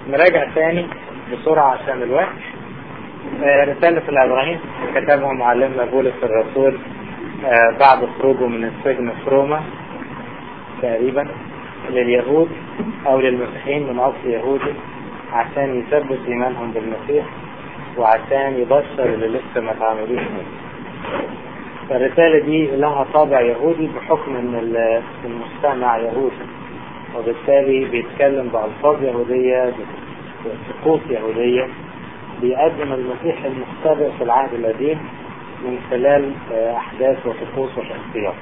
نراجع ثاني بسرعة عشان الوقت آه، رسالة العبرانيين كتبها معلمنا بولس الرسول آه، بعد خروجه من السجن في روما تقريبا لليهود او للمسيحيين من اصل يهودي عشان يثبت ايمانهم بالمسيح وعشان يبشر اللي لسه ما تعملوش الرسالة دي لها طابع يهودي بحكم ان المجتمع يهودي وبالتالي بيتكلم بألفاظ يهودية بطقوس يهودية بيقدم المسيح المختبئ في العهد القديم من خلال أحداث وطقوس وشخصيات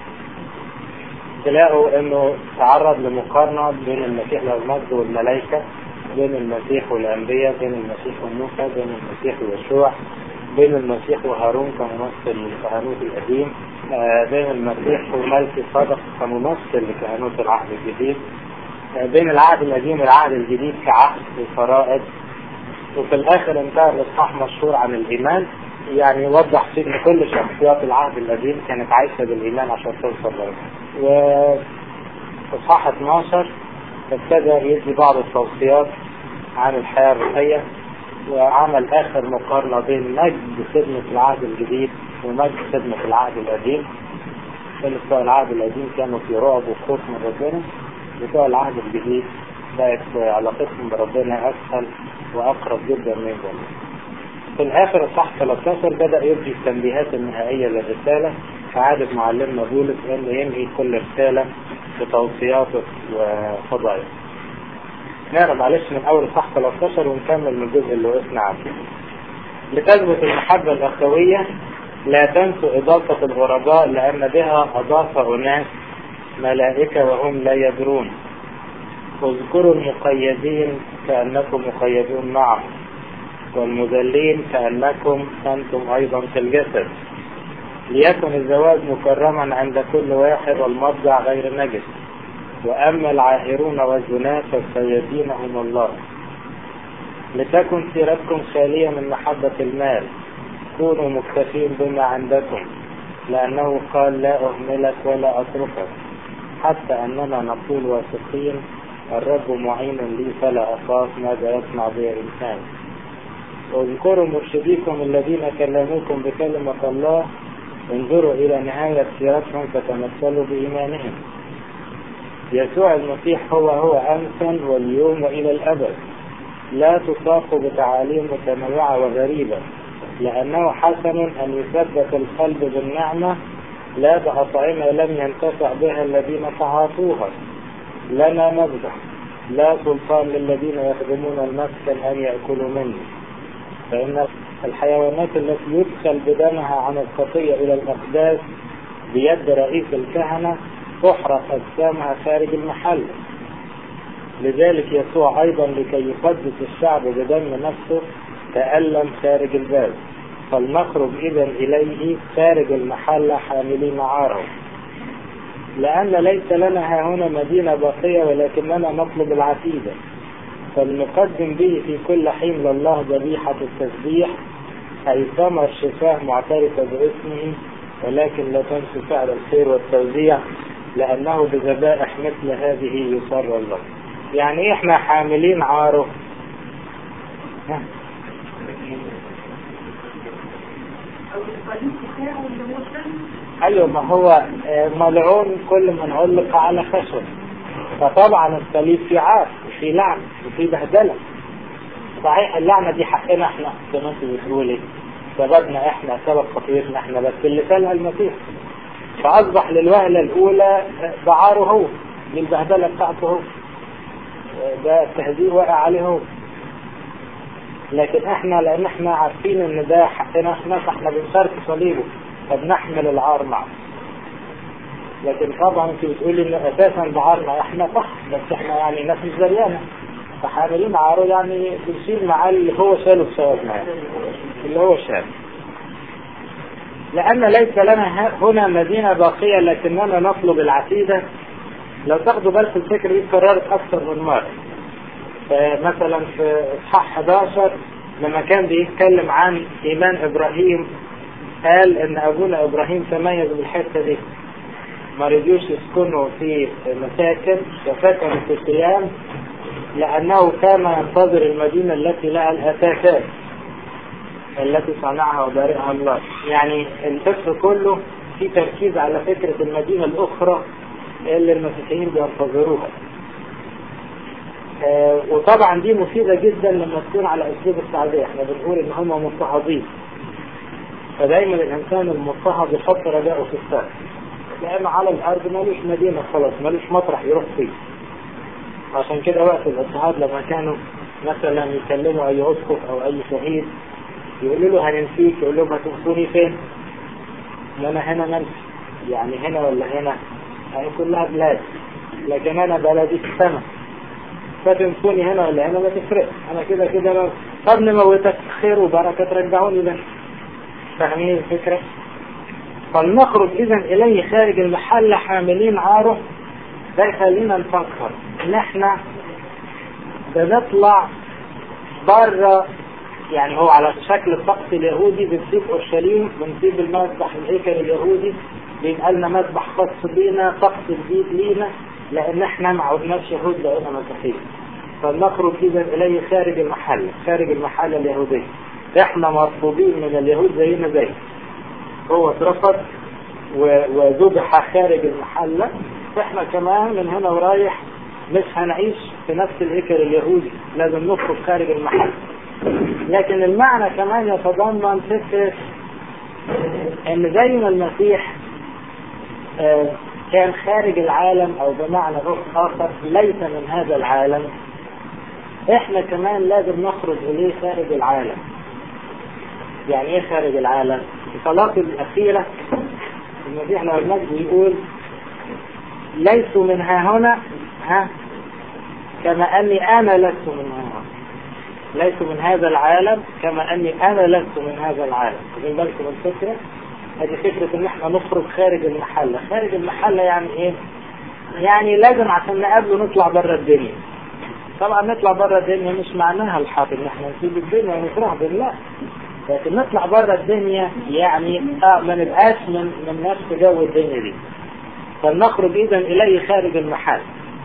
تلاقوا انه تعرض لمقارنة بين المسيح والمجد والملائكة بين المسيح والأنبياء بين المسيح وموسى بين المسيح ويشوع بين المسيح وهارون كممثل للكهنوت القديم بين المسيح وملك صدق كممثل لكهنوت العهد الجديد بين العهد القديم والعهد الجديد كعهد وفرائض وفي الاخر انتهى الاصحاح مشهور عن الايمان يعني يوضح فيه ان كل شخصيات العهد القديم كانت عايشه بالايمان عشان توصل له و اصحاح 12 ابتدى يدي بعض التوصيات عن الحياه الروحيه وعمل اخر مقارنه بين مجد خدمه العهد الجديد ومجد خدمه العهد القديم بتوع العهد القديم كانوا في رعب وخوف من ربنا بتوع العهد الجديد بقت علاقتهم بربنا اسهل واقرب جدا من ذلك. في الاخر الصح 13 بدا يدي التنبيهات النهائيه للرساله كعاده معلمنا بولس انه ينهي كل رساله بتوصيات وفضائل. نقرا معلش من اول صح 13 ونكمل من الجزء اللي وقفنا عنه. لتثبت المحبه الاخويه لا تنسوا اضافه الغرباء لان بها اضاف اناس ملائكة وهم لا يدرون اذكروا المقيدين كأنكم مقيدون معهم والمذلين كأنكم أنتم أيضا في الجسد ليكن الزواج مكرما عند كل واحد والمضجع غير نجس وأما العاهرون والزناة فالسيدينهم الله لتكن سيرتكم خالية من محبة المال كونوا مكتفين بما عندكم لأنه قال لا أهملك ولا أتركك حتى أننا نقول واثقين الرب معين لي فلا أخاف ماذا يصنع بي الإنسان واذكروا مرشديكم الذين كلموكم بكلمة الله انظروا إلى نهاية سيرتهم فتمثلوا بإيمانهم يسوع المسيح هو هو أمسا واليوم وإلى الأبد لا تساق بتعاليم متنوعة وغريبة لأنه حسن أن يثبت القلب بالنعمة لا بأطعمة لم ينتفع بها الذين تعاطوها لنا مبدأ لا سلطان للذين يخدمون المسكن أن يأكلوا منه فإن الحيوانات التي يدخل بدمها عن الخطية إلى الأقداس بيد رئيس الكهنة تحرق أجسامها خارج المحل لذلك يسوع أيضا لكي يقدس الشعب بدم نفسه تألم خارج الباب فلنخرج إذا إليه خارج المحل حاملين عاره لأن ليس لنا ها هنا مدينة باقية ولكننا نطلب العتيدة فلنقدم به في كل حين لله ذبيحة التسبيح أي ثمر شفاه معترفة باسمه ولكن لا تنسوا فعل الخير والتوزيع لأنه بذبائح مثل هذه يسر الله يعني إيه إحنا حاملين عاره ايوه ما هو ملعون كل من علق على خشب فطبعا الصليب فيه عار وفيه لعن وفيه بهدله صحيح اللعنه دي حقنا احنا زي ما انت بتقولي سببنا احنا سبب خطيئتنا احنا بس اللي سالها المسيح فاصبح للوهله الاولى بعاره هو دي البهدله بتاعته هو ده التهديد واقع عليه هو لكن احنا لان احنا عارفين ان ده حقنا احنا فاحنا بنشارك صليبه فبنحمل العار معه لكن طبعا انت بتقولي ان اساسا بعارنا احنا صح بس احنا يعني ناس مش زريانه فحاملين عاره يعني بنشيل معاه اللي هو شاله بسبب معاه اللي هو شاله لأن ليس لنا هنا مدينة باقية لكننا نطلب العتيدة لو تاخدوا بالكم الفكرة دي اتكررت أكثر من مرة مثلا في اصحاح 11 لما كان بيتكلم عن ايمان ابراهيم قال ان ابونا ابراهيم تميز بالحته دي ما رضيوش يسكنوا في مساكن وسكنوا في خيام لأنه كان ينتظر المدينة التي لها الأساسات التي صنعها وبارئها الله يعني الفكر كله في تركيز على فكرة المدينة الأخرى اللي المسيحيين بينتظروها آه وطبعا دي مفيدة جدا لما تكون على أسلوب السعودية احنا بنقول إن هم مضطهدين فدايما الإنسان المضطهد يحط رجاءه في السماء لأنه على الأرض ملوش مدينة خلاص ملوش مطرح يروح فيه عشان كده وقت الاضطهاد لما كانوا مثلا يكلموا أي أسقف أو أي شهيد يقولوا له هننسيك يقول لهم هتنسوني فين؟ ما أنا هنا منسي يعني هنا ولا هنا يعني كلها بلاد لكن أنا بلدي في السماء فتنسوني هنا ولا هنا ما تفرق أنا كده كده طب نموتك خير وبركة ترجعوني لنا فاهمين الفكرة؟ فلنخرج إذا إليه خارج المحل حاملين عاره ده يخلينا نفكر إن إحنا بنطلع بره يعني هو على شكل الطقس اليهودي بنسيب اورشليم بنسيب المذبح الهيكل اليهودي بيبقى لنا مذبح خاص بينا طقس جديد لينا لان احنا ما عدناش يهود بقينا مسيحيين فلنخرج اذا اليه خارج المحل خارج المحل اليهودي احنا مرفوضين من اليهود زينا زي هو اترفض وذبح خارج المحله فاحنا كمان من هنا ورايح مش هنعيش في نفس الهيكل اليهودي لازم نخرج خارج المحل لكن المعنى كمان يتضمن فكرة ان زي ما المسيح كان خارج العالم او بمعنى اخر ليس من هذا العالم احنا كمان لازم نخرج اليه خارج العالم يعني ايه خارج العالم في صلاته الاخيرة المسيح لو المجد يقول ليسوا من ها هنا ها كما اني انا لست من ها هنا ليسوا من هذا العالم كما اني انا لست من هذا العالم واخدين بالكم الفكره هذه فكره ان احنا نخرج خارج المحله خارج المحله يعني ايه يعني لازم عشان نقابله نطلع بره الدنيا طبعا نطلع بره الدنيا مش معناها الحرب ان احنا نسيب الدنيا ونكره بالله لكن نطلع بره الدنيا يعني اه ما نبقاش من من نفس جو الدنيا دي فلنخرج اذا اليه خارج المحل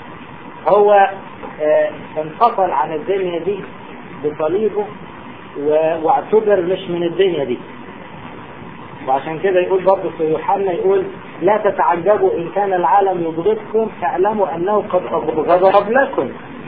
هو آه انفصل عن الدنيا دي بصليبه واعتبر مش من الدنيا دي وعشان كده يقول برضه في يوحنا يقول لا تتعجبوا ان كان العالم يبغضكم فاعلموا انه قد غضب لكم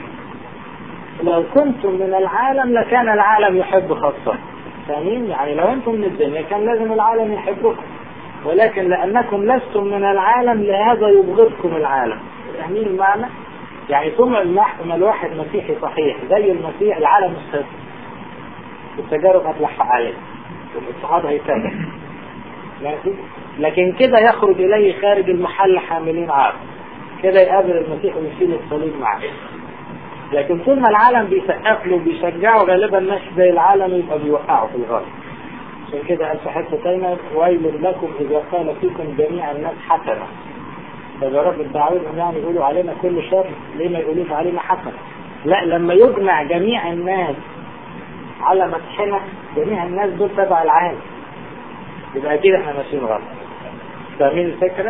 لو كنتم من العالم لكان العالم يحب خاصة فاهمين يعني لو انتم من الدنيا كان لازم العالم يحبكم ولكن لانكم لستم من العالم لهذا يبغضكم العالم فاهمين المعنى يعني ثم ما الواحد مسيحي صحيح زي المسيح العالم مش هيصير التجارب هتلحق عليه والاضطهاد هيتابع ماشي لكن كده يخرج اليه خارج المحل حاملين عار كده يقابل المسيح ويشيل الصليب معاه لكن طول ما العالم بيسقف له وبيشجعه غالبا ماشي زي العالم يبقى بيوقعه في الغرب عشان كده قال في حته تانية ويل لكم اذا قال فيكم جميع الناس حسنه طب يا رب انت عاوزهم يعني يقولوا علينا كل شر ليه ما يقولوش علينا حسنه لا لما يجمع جميع الناس على مدحنا جميع الناس دول تبع العالم يبقى اكيد احنا ماشيين غلط فاهمين الفكره؟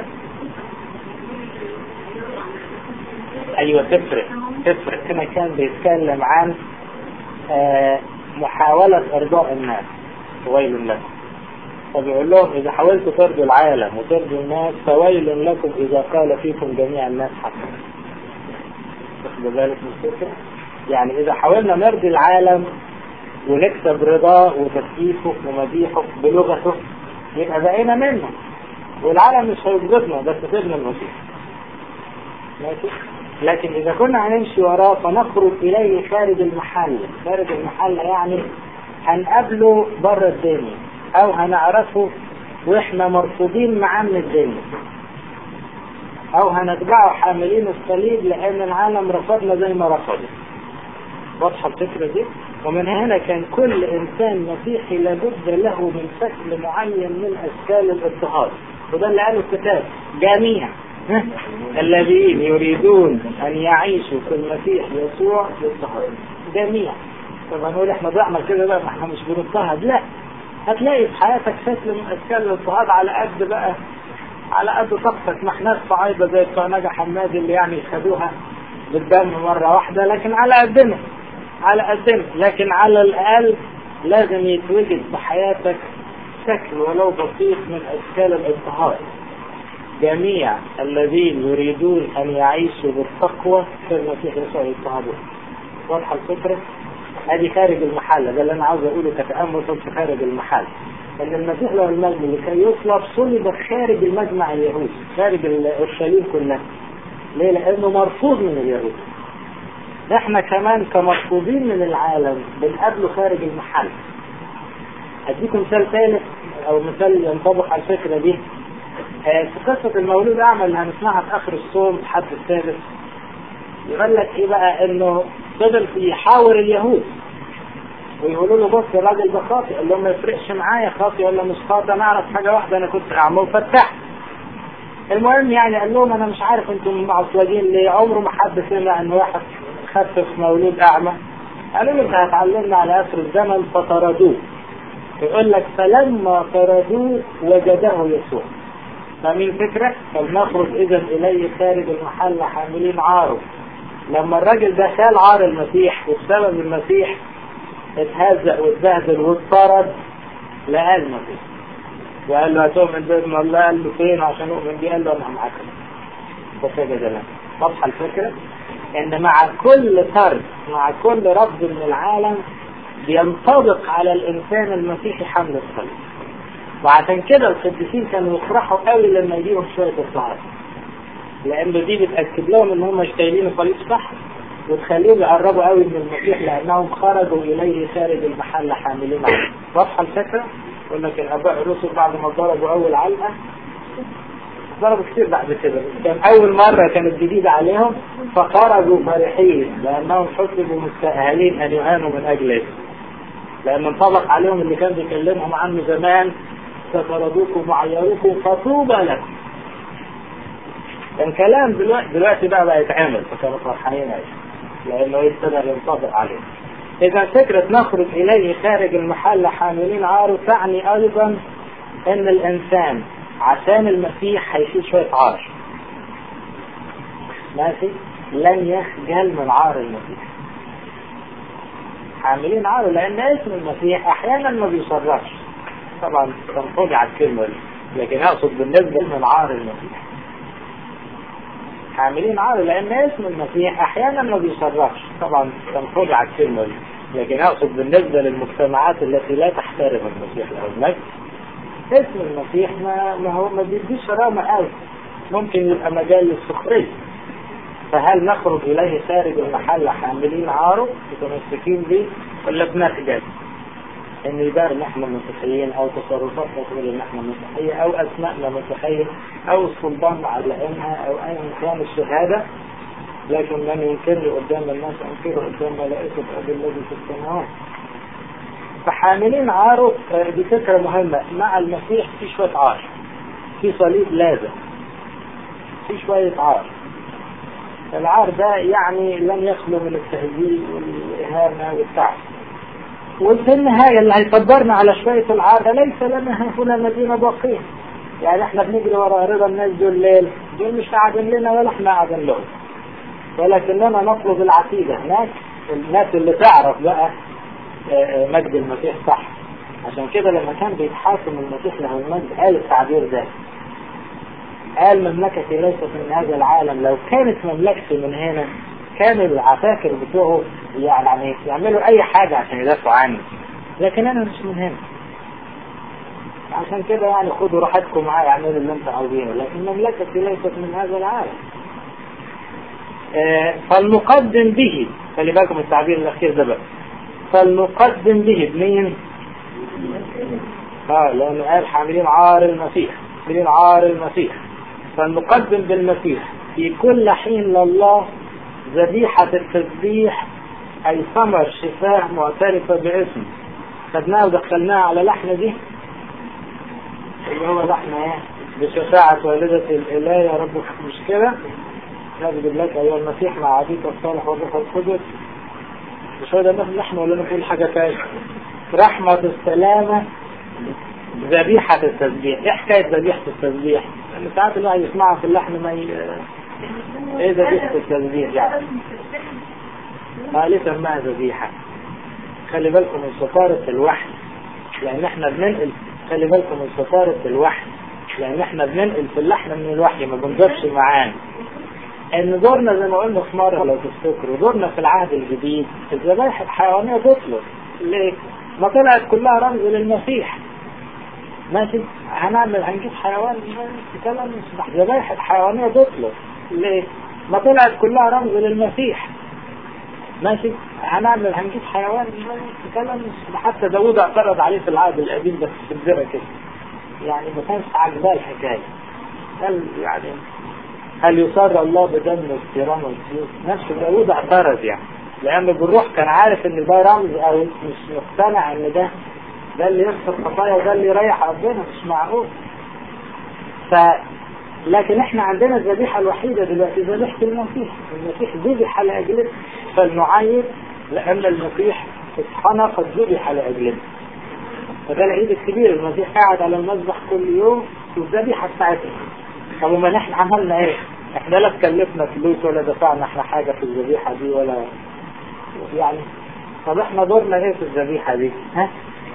ايوه تفرق تفرق هنا كان بيتكلم عن آه محاولة ارضاء الناس ويل لكم فبيقول لهم اذا حاولتوا ترضوا العالم وترضوا الناس فويل لكم اذا قال فيكم جميع الناس حسنا واخد بالك من الفكره؟ يعني اذا حاولنا نرضي العالم ونكسب رضاه وتسقيفه ومديحه بلغته يبقى بقينا منه والعالم مش هيبغضنا بس سيبنا المسيح ماشي لكن اذا كنا هنمشي وراه فنخرج اليه خارج المحل خارج المحل يعني هنقابله بره الدنيا او هنعرفه واحنا مرفوضين معاه من الدنيا او هنتبعه حاملين الصليب لان العالم رفضنا زي ما رفضه واضحه الفكره دي ومن هنا كان كل انسان مسيحي لابد له من شكل معين من اشكال الاضطهاد وده اللي قاله الكتاب جميع الذين يريدون ان يعيشوا في المسيح يسوع باضطهاد جميع طب هنقول احنا ضعنا كده بقى ما احنا مش بنضطهد لا هتلاقي في حياتك شكل من اشكال الاضطهاد على قد بقى على قد طاقتك ما احناش صعايده زي بتوع نجا حماد اللي يعني خدوها بالدم مرة واحدة لكن على قدنا على قدنا لكن على الأقل لازم يتوجد في حياتك شكل ولو بسيط من أشكال الاضطهاد جميع الذين يريدون أن يعيشوا بالتقوى في المسيح يسوع يضطهدون واضحة الفكرة؟ ادي خارج المحل ده اللي انا عاوز اقوله كتأمل في خارج المحل ان المسيح له المجد لكي يصلب صلب خارج المجمع اليهودي خارج اورشليم كلها ليه؟ لانه مرفوض من اليهود احنا كمان كمرفوضين من العالم بنقابله خارج المحل اديكم مثال ثالث او مثال ينطبق على الفكره دي في قصة المولود أعمى اللي هنسمعها في آخر الصوم في حد الثالث يقول لك إيه بقى إنه فضل يحاور اليهود ويقولوا له بص الراجل ده خاطئ قال لهم ما يفرقش معايا خاطئ ولا مش خاطئ انا اعرف حاجه واحده انا كنت اعمى وفتحت المهم يعني قال لهم انا مش عارف انتم معصلجين ليه عمره ما حد سمع ان واحد خفف مولود اعمى قالوا له انت هتعلمنا على اخر الزمن فطردوه يقول لك فلما طردوه وجده يسوع فمين فكرة؟ فلنخرج إذا إليه خارج المحل حاملين عاره لما الراجل ده خال عار المسيح وبسبب المسيح اتهزأ واتبهدل واضطرد لقى المسيح وقال له هتؤمن بابن الله قال له فين عشان اؤمن بيه قال له انا معاك فسجد له واضحه الفكره ان مع كل طرد مع كل رفض من العالم بينطبق على الانسان المسيحي حمل الصليب وعشان كده القديسين كانوا يفرحوا قوي لما يجيهم شويه الصعاب لان دي بتاكد لهم ان هم شايلين الطريق صح وتخليهم يقربوا قوي من المسيح لانهم خرجوا اليه خارج المحل حاملين عنه واضحه الفكره؟ يقول لك الاباء الرسل بعد ما ضربوا اول علقه ضربوا كتير بعد كده كان اول مره كانت جديده عليهم فخرجوا فرحين لانهم حسبوا مستاهلين ان يهانوا من اجله لان انطبق عليهم اللي كان بيكلمهم عنه زمان ستردوكم وعيروكم فطوبى لكم كان كلام دلوقتي دلوقتي بقى بقى يتعمل فكانوا فرحانين لانه ابتدى ينطبق عليهم إذا فكرة نخرج إليه خارج المحل حاملين عاره تعني أيضا إن الإنسان عشان المسيح هيشيل شوية عار. ماشي؟ لن يخجل من عار المسيح. حاملين عاره لأن اسم المسيح أحيانا ما بيصرفش. طبعا تنفضي على الكلمة دي، لكن أقصد بالنسبة من عار المسيح. حاملين عار لأن اسم المسيح أحيانا ما بيصرفش. طبعا تنفضي على الكلمة دي. لكن اقصد بالنسبة للمجتمعات التي لا تحترم المسيح له المجد اسم المسيح ما, ما هو ما بيديش رامة قوي ممكن يبقى مجال للسخرية فهل نخرج اليه خارج المحل حاملين عاره متمسكين به ولا بنخجل ان يبان ان احنا مسيحيين او تصرفاتنا تقول ان احنا مسيحية او اسمائنا مسيحية او السلطان علقينها او ايا كان الشهادة لكن من ينكرني قدام الناس انكره قدام ملائكة ابي الذي في السماوات فحاملين عاره دي فكرة مهمة مع المسيح في شوية عار في صليب لازم في شوية عار العار ده يعني لن يخلو من التهزيء والإهانة والتعب وفي النهاية اللي هيقدرنا على شوية العار ده ليس لنا هنا مدينة باقية يعني احنا بنجري ورا رضا الناس دول ليل دول مش قاعدين لنا ولا احنا قاعدين لهم ولكننا نطلب العقيدة هناك الناس اللي تعرف بقى مجد المسيح صح عشان كده لما كان بيتحاكم المسيح له المجد قال التعبير ده قال مملكتي ليست من هذا العالم لو كانت مملكتي من هنا كان العساكر بتوعه يعني يعملوا اي حاجة عشان يدافعوا عني لكن انا مش من هنا عشان كده يعني خدوا راحتكم معايا اعملوا اللي انتوا عاوزينه لكن مملكتي ليست من هذا العالم آه فالمقدم به خلي بالكم التعبير الاخير ده بقى فالمقدم به بمين؟ اه لانه قال حاملين عار المسيح حاملين عار المسيح فالمقدم بالمسيح في كل حين لله ذبيحة التسبيح أي ثمر شفاء معترفة باسم خدناها ودخلناها على لحمة دي اللي هو لحمة ايه؟ بشفاعة والدة الإله يا رب مش كده؟ نجد لك أيها المسيح مع عبيد الصالح والروح القدس مش هو ده نفس احنا ولا نقول حاجة تانية رحمة السلامة ذبيحة التسبيح ايه حكاية ذبيحة التسبيح؟ لأن ساعات الواحد يسمعها في اللحم ما ي... ايه ذبيحة التسبيح يعني ما ليه سماها ذبيحة خلي بالكم من سفارة الوحي لان احنا بننقل خلي بالكم من سفارة الوحي لان احنا بننقل في اللحن من الوحي ما بنضيفش معانا ان دورنا زي ما قلنا في مرة لو تفتكروا دورنا في العهد الجديد الذبائح الحيوانية تطلب ليه؟ ما طلعت كلها رمز للمسيح ماشي هنعمل هنجيب حيوان كلام مش ذبائح الحيوانية تطلب ليه؟ ما طلعت كلها رمز للمسيح ماشي هنعمل هنجيب حيوان كلام مش حتى داوود اعترض عليه في العهد القديم بس في الدرة كده يعني ما كانش عاجباه الحكاية قال يعني هل يصر الله بدم واستيران والسيوف نفس داوود اعترض يعني لأنه بالروح كان عارف ان ده رمز او مش مقتنع ان ده ده اللي يغفر خطايا وده اللي يريح ربنا مش معقول ف لكن احنا عندنا الذبيحة الوحيدة دلوقتي ذبيحة المسيح المسيح ذبح لأجلنا فلنعيد لأن المسيح اصحنا قد ذبح لأجلنا فده العيد الكبير المسيح قاعد على المذبح كل يوم والذبيحة بتاعتنا طب وما احنا عملنا ايه؟ احنا لا تكلفنا فلوس ولا دفعنا احنا حاجة في الذبيحة دي ولا يعني طب احنا دورنا ايه في الذبيحة دي؟ ها؟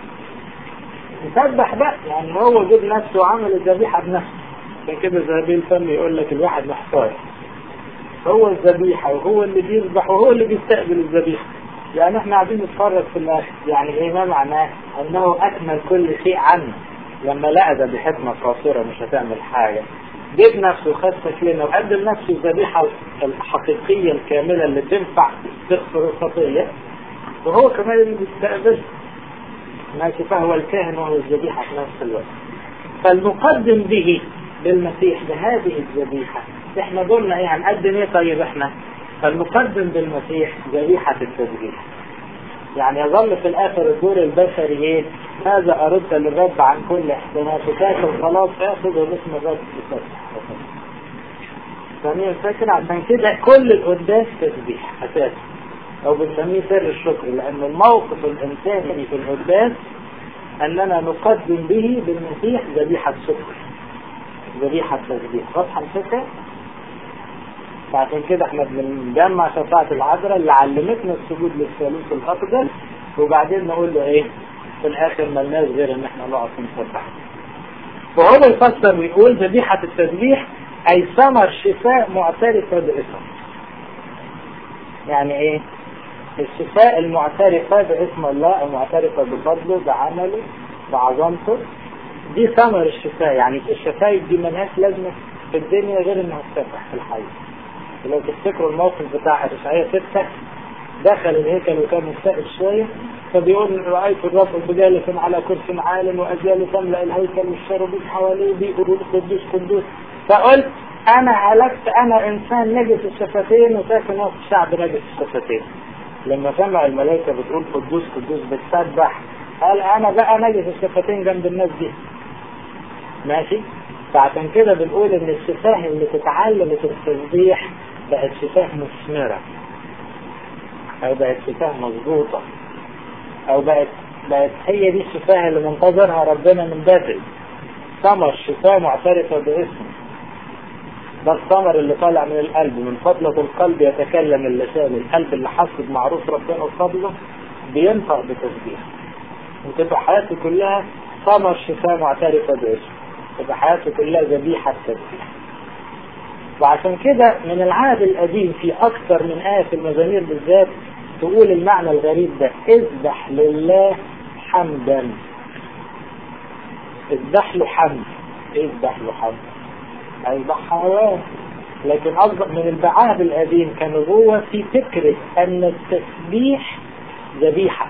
نسبح بقى يعني هو جاب نفسه وعمل الذبيحة بنفسه عشان كده زهبيل الفم يقول لك الواحد محتار هو الذبيحة وهو اللي بيذبح وهو اللي بيستقبل الذبيحة يعني احنا قاعدين نتفرج في الاخر يعني ايه ما معناه انه اكمل كل شيء عنه لما لقى ذبيحتنا قاصرة مش هتعمل حاجة جيب نفسه خد تكلنا وقدم نفسه الذبيحة الحقيقية الكاملة اللي تنفع تغفر الخطية وهو كمان اللي بيستقبل ماشي فهو الكاهن وهو الذبيحة في نفس الوقت فالمقدم به بالمسيح بهذه الذبيحة احنا قلنا ايه هنقدم ايه طيب احنا فالمقدم بالمسيح ذبيحة التسبيح يعني يظل في الاخر الدور البشري ايه هذا اردت للرب عن كل احساناتك خلاص اخذ باسم الرب تسبح فاهمين الفكرة عشان كده كل القداس تسبيح اساسا او بنسميه سر الشكر لان الموقف الانساني في القداس اننا نقدم به بالمسيح ذبيحة شكر ذبيحة تسبيح واضحة الفكرة فعشان كده احنا بنجمع شفاعة العذراء اللي علمتنا السجود للثالوث الأقدس وبعدين نقول له ايه في الآخر ملناش غير ان احنا نقف نسبح وهو يفسر ويقول ذبيحة التسبيح أي ثمر شفاء معترفة باسم يعني ايه الشفاء المعترفة باسم الله المعترفة بفضله بعمله بعظمته دي ثمر الشفاء يعني الشفايف دي ملهاش لازمة في الدنيا غير انها تسبح في الحي ولو تفتكروا الموقف بتاع إشعياء ستة دخل الهيكل وكان مستقل شوية فبيقول رأيت الرب جالس على كرسي عال وأجيال تملأ الهيكل والشربين حواليه بيقولوا قدوس قدوس فقلت أنا هلكت أنا إنسان نجس الشفتين وساكن وسط الشعب نجس الشفتين لما سمع الملائكة بتقول قدوس قدوس بتسبح قال أنا بقى نجس الشفتين جنب الناس دي ماشي فعشان كده بنقول ان الشفاه اللي تتعلمت التسبيح بقت شفاه مثمرة او بقت شفاه مظبوطة او بقت بقت هي دي الشفاه اللي منتظرها ربنا من بدري ثمر شفاه معترفة باسمه ده الثمر اللي طالع من القلب من فضلة القلب يتكلم اللسان القلب اللي حس بمعروف ربنا وفضله بينطق بتسبيح وتبقى حياته كلها ثمر شفاه معترفة باسمه تبقى حياته كلها ذبيحة تسبيح وعشان كده من العهد القديم في أكثر من آية في المزامير بالذات تقول المعنى الغريب ده اذبح لله حمدا اذبح له حمد اذبح له حمد اذبح حيوان لكن أصدق من العهد القديم كان هو في فكرة أن التسبيح ذبيحة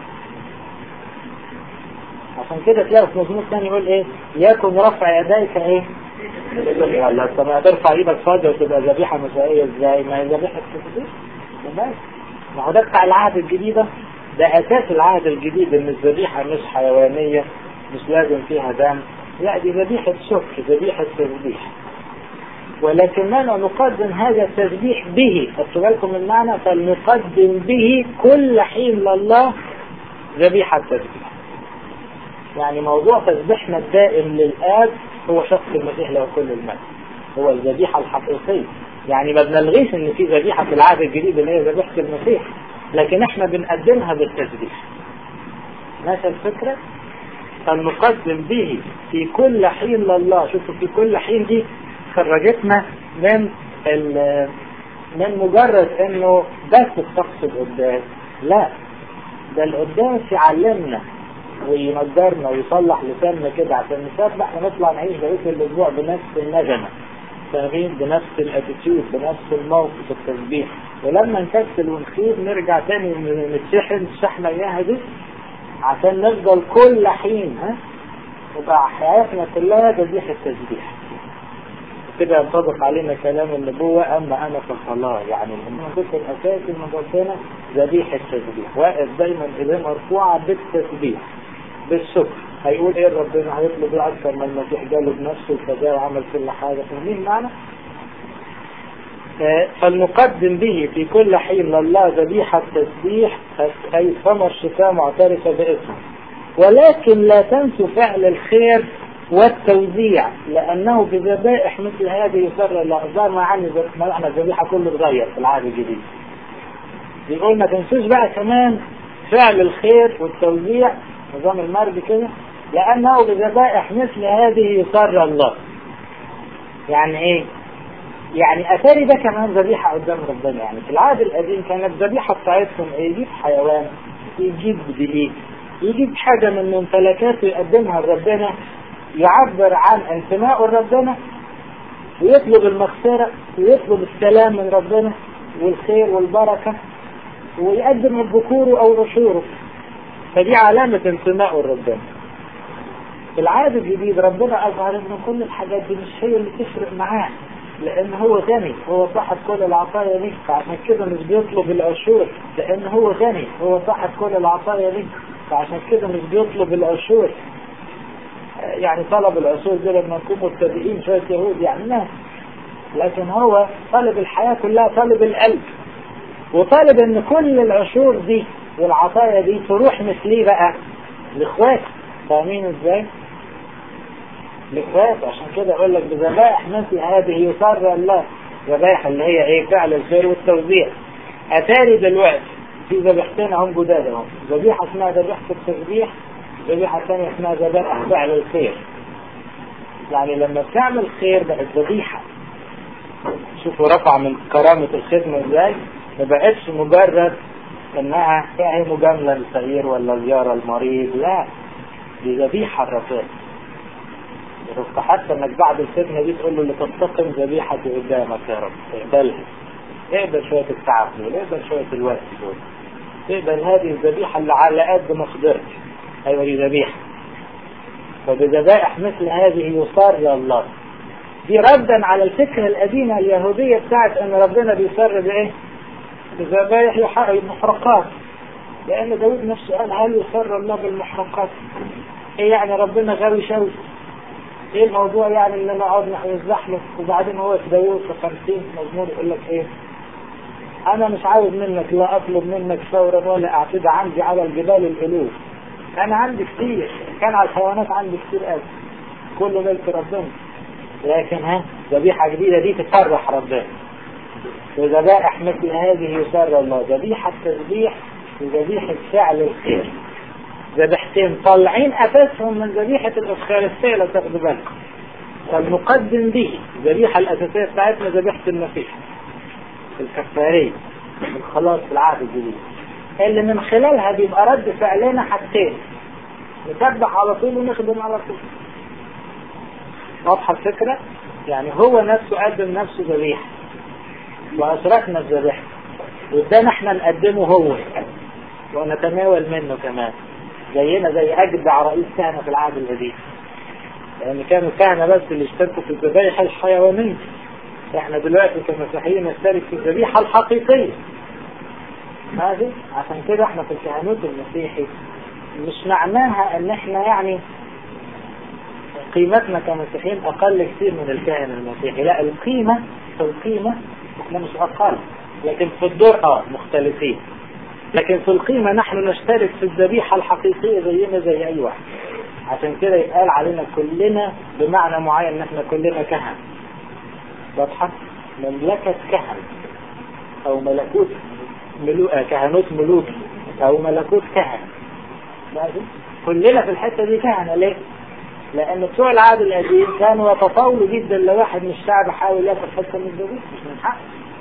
عشان كده تلاقي في مزمور ثاني يقول ايه يكن رفع يديك ايه لا انت ما ترفع ايدك فاضية وتبقى ذبيحة مسائية ازاي ما هي ذبيحة تسبيح ما هو ده بتاع العهد الجديد ده اساس العهد الجديد ان الذبيحة مش حيوانية مش لازم فيها دم لا دي ذبيحة شكر ذبيحة تسبيح ولكننا نقدم هذا التسبيح به خدتوا بالكم المعنى فلنقدم به كل حين لله ذبيحة تسبيح يعني موضوع تسبيحنا الدائم للآب هو شخص المسيح له كل المجد هو الذبيحة الحقيقية يعني ما بنلغيش ان في ذبيحة في العهد الجديد اللي هي ذبيحة المسيح لكن احنا بنقدمها بالتسبيح ماشي الفكرة فنقدم به في كل حين لله شوفوا في كل حين دي خرجتنا من من مجرد انه بس الطقس القداس لا ده القداس يعلمنا وينجرنا ويصلح لساننا كده عشان نسبح ونطلع نعيش بقيه الاسبوع بنفس النجمه فاهمين بنفس الاتيتيود بنفس الموقف التسبيح ولما نكسل ونخيب نرجع تاني نتشحن الشحنه اياها دي عشان نفضل كل حين ها تبقى حياتنا كلها ذبيحه تسبيح كده ينطبق علينا كلام النبوة أما أنا فصلاة يعني المنطق الأساسي من ربنا ذبيحة تسبيح واقف دايما إيديه مرفوعة بالتسبيح بالشكر هيقول إيه ربنا هيطلب إيه أكثر من المسيح جاله بنفسه كذا وعمل كل حاجة فاهمين معنا؟ فلنقدم به في كل حين لله ذبيحة تسبيح أي ثمر شفاء معترفة باسمه ولكن لا تنسوا فعل الخير والتوزيع لأنه بذبائح مثل هذه يسر الأخبار ما عني معنى الذبيحة كله اتغير في العهد الجديد يقول ما تنسوش بقى كمان فعل الخير والتوزيع نظام المرج كده لأنه بذبائح مثل هذه يسر الله يعني ايه يعني أثاري ده كمان ذبيحة قدام ربنا يعني في العهد القديم كانت الذبيحة بتاعتهم ايه يجيب حيوان يجيب دقيق يجيب حاجة من ممتلكاته يقدمها لربنا يعبر عن انتمائه لربنا ويطلب المغفرة ويطلب السلام من ربنا والخير والبركة ويقدم بكوره أو رشوره فدي علامة انتمائه لربنا في العهد الجديد ربنا أظهر إن كل الحاجات دي مش هي اللي تفرق معاه لأن هو غني هو صاحب كل العطايا دي فعشان كده مش بيطلب العشور لأن هو غني هو صاحب كل العطايا دي فعشان كده مش بيطلب العشور يعني طلب العشور دي لما نكون مبتدئين شوية يهود يعني ناس لكن هو طلب الحياة كلها طلب القلب وطالب ان كل العشور دي والعطايا دي تروح مثليه بقى لاخواته فاهمين ازاي؟ لاخواته عشان كده اقول لك بذبائح مثل هذه يسر الله ذبائح اللي هي ايه فعل الخير والتوزيع اتاري دلوقتي في ذبيحتين هم جداد اهم ذبيحه اسمها ذبيحه التسبيح ذبيحه ثانيه اسمها ذبائح فعل الخير يعني لما بتعمل خير بقت ذبيحه شوفوا رفع من كرامة الخدمة ازاي ما بقتش مجرد انها هي مجاملة للفقير ولا زيارة المريض لا دي ذبيحة الرسول حتى انك بعد الخدمة دي تقول له لتستقم ذبيحتي قدامك يا رب اقبلها اقبل شوية التعب دول اقبل شوية الوقت دول اقبل هذه الذبيحة اللي على قد مقدرتي ايوه دي ذبيحة فبذبائح مثل هذه يصر الله دي ردا على الفكرة القديمة اليهودية بتاعت ان ربنا بيسر بايه بذبائح المحرقات لان داود نفسه قال هل يسر الله بالمحرقات ايه يعني ربنا غاوي شوي ايه الموضوع يعني ان انا اقعد نوزع له وبعدين هو في داوود في 50 مزمور يقول لك ايه انا مش عاوز منك لا اطلب منك ثورا ولا اعتدى عندي على الجبال الالوف انا عندي كتير كان على الحيوانات عندي كتير قوي كله ملك ربنا لكن ها ذبيحة جديدة دي تفرح ربنا وذبائح مثل هذه يسر الله ذبيحة تسبيح وذبيحة فعل الخير ذبيحتين طالعين أساسهم من ذبيحة الأفخارستية لو تاخدوا بالكم فالمقدم به الذبيحة الأساسية بتاعتنا ذبيحة المسيح الكفارية الخلاص في العهد الجديد اللي من خلالها بيبقى رد فعلنا حاجتين نسبح على طول ونخدم على طول واضحة الفكرة؟ يعني هو نفسه قدم نفسه ذبيحة وأشركنا الذبيحة وادانا احنا نقدمه هو ونتناول منه كمان زينا زي أجدع رئيس كهنة في العهد القديم لأن كانوا كهنة بس اللي اشتركوا في الذبائح الحيوانية احنا دلوقتي كمسيحيين نشترك في الذبيحة الحقيقية هذه عشان كده احنا في الكهنوت المسيحي مش معناها ان احنا يعني قيمتنا كمسيحيين اقل كثير من الكاهن المسيحي لا القيمة في القيمة احنا مش اقل لكن في الدور اه مختلفين لكن في القيمة نحن نشترك في الذبيحة الحقيقية زينا زي اي واحد عشان كده يتقال علينا كلنا بمعنى معين ان احنا كلنا كهنة واضحة مملكة كهنة او ملكوت ملو... كهنوت ملوكي او ملكوت كهنة ماشي كلنا في الحتة دي كهنة ليه لان بتوع العهد القديم كانوا يتطاولوا جدا لو واحد من الشعب حاول ياخد حته من الذبيحه مش من حقه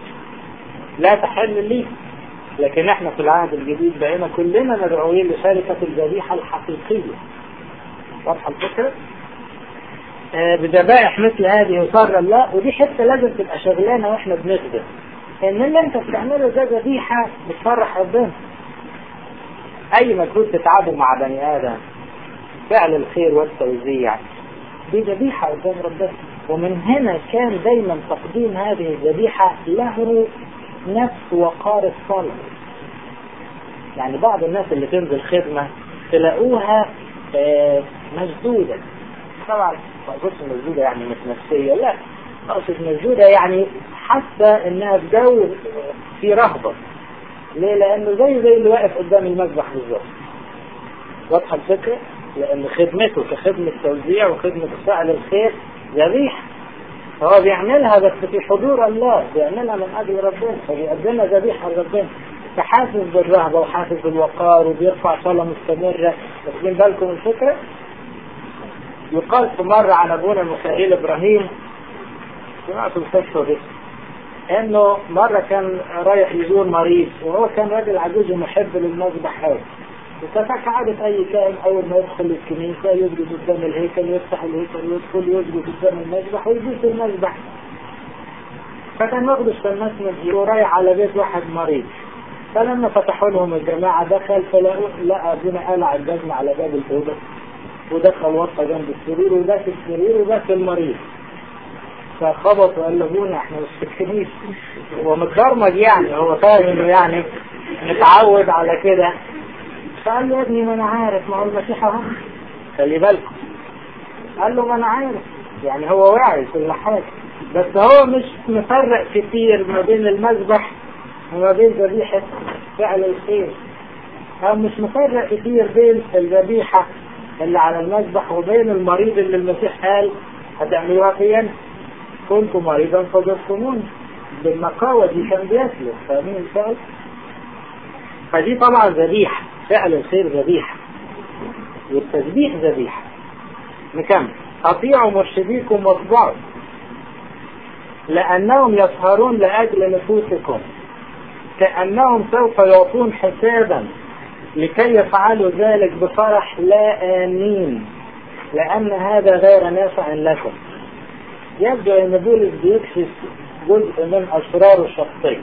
لا تحل ليه لكن احنا في العهد الجديد بقينا كلنا مدعوين لشركة الذبيحة الحقيقية واضحة الفكرة؟ آه بذبائح مثل هذه يصر الله ودي حتة لازم تبقى شغلانة واحنا بنخدم ان اللي انت بتعمله ده ذبيحة بتفرح ربنا اي مجهود تتعبه مع بني ادم فعل الخير والتوزيع دي ذبيحة قدام ربنا ومن هنا كان دايما تقديم هذه الذبيحة له نفس وقار الصلاة يعني بعض الناس اللي تنزل خدمة تلاقوها آه مشدودة طبعا ما اقصدش مشدودة يعني مش نفسية لا اقصد مشدودة يعني حاسة انها في جو في رهبة ليه لانه زي زي اللي واقف قدام المذبح بالظبط واضحة الفكرة لان خدمته كخدمة توزيع وخدمة فعل الخير ذبيحة هو بيعملها بس في حضور الله بيعملها من اجل ربنا فبيقدمها ذبيحة لربنا فحاسس بالرهبة وحاسس بالوقار وبيرفع صلاة مستمرة واخدين بالكم الفكرة؟ يقال في مرة عن ابونا ميخائيل ابراهيم سمعت القصة دي انه مرة كان رايح يزور مريض وهو كان راجل عجوز ومحب للمذبح قوي وكانت عادة أي كائن أول ما يدخل الكنيسة يسجد قدام الهيكل يفتح الهيكل ويدخل يسجد قدام المذبح ويبوس المذبح فكان واخد الشماس من ورايح على بيت واحد مريض فلما فتحوا لهم الجماعة دخل فلقوا لقى ابونا قلع الجزمة على باب الأوضة ودخل وطى جنب السرير وبات السرير وبات المريض فخبط وقال له ابونا احنا مش في الكنيسة هو متبرمج يعني هو فاهم انه يعني متعود على كده فقال له يا ابني ما انا عارف ما هو المسيح اهو خلي بالكم قال له ما انا عارف يعني هو واعي كل حاجة بس هو مش مفرق كتير ما بين المذبح وما بين ذبيحة فعل الخير هو مش مفرق كتير بين الذبيحة اللي على المذبح وبين المريض اللي المسيح قال هتعملوها فيا كنت مريضا فزرتموني بالنقاوة دي كان بيسلك فاهمين الفعل؟ فدي طبعا ذبيحة فعل الخير ذبيحة والتسبيح ذبيحة نكمل أطيعوا مرشديكم واتبعوا لأنهم يسهرون لأجل نفوسكم كأنهم سوف يعطون حسابا لكي يفعلوا ذلك بفرح لا آمين لأن هذا غير نافع لكم يبدو أن بولس بيكشف جزء من أسراره الشخصية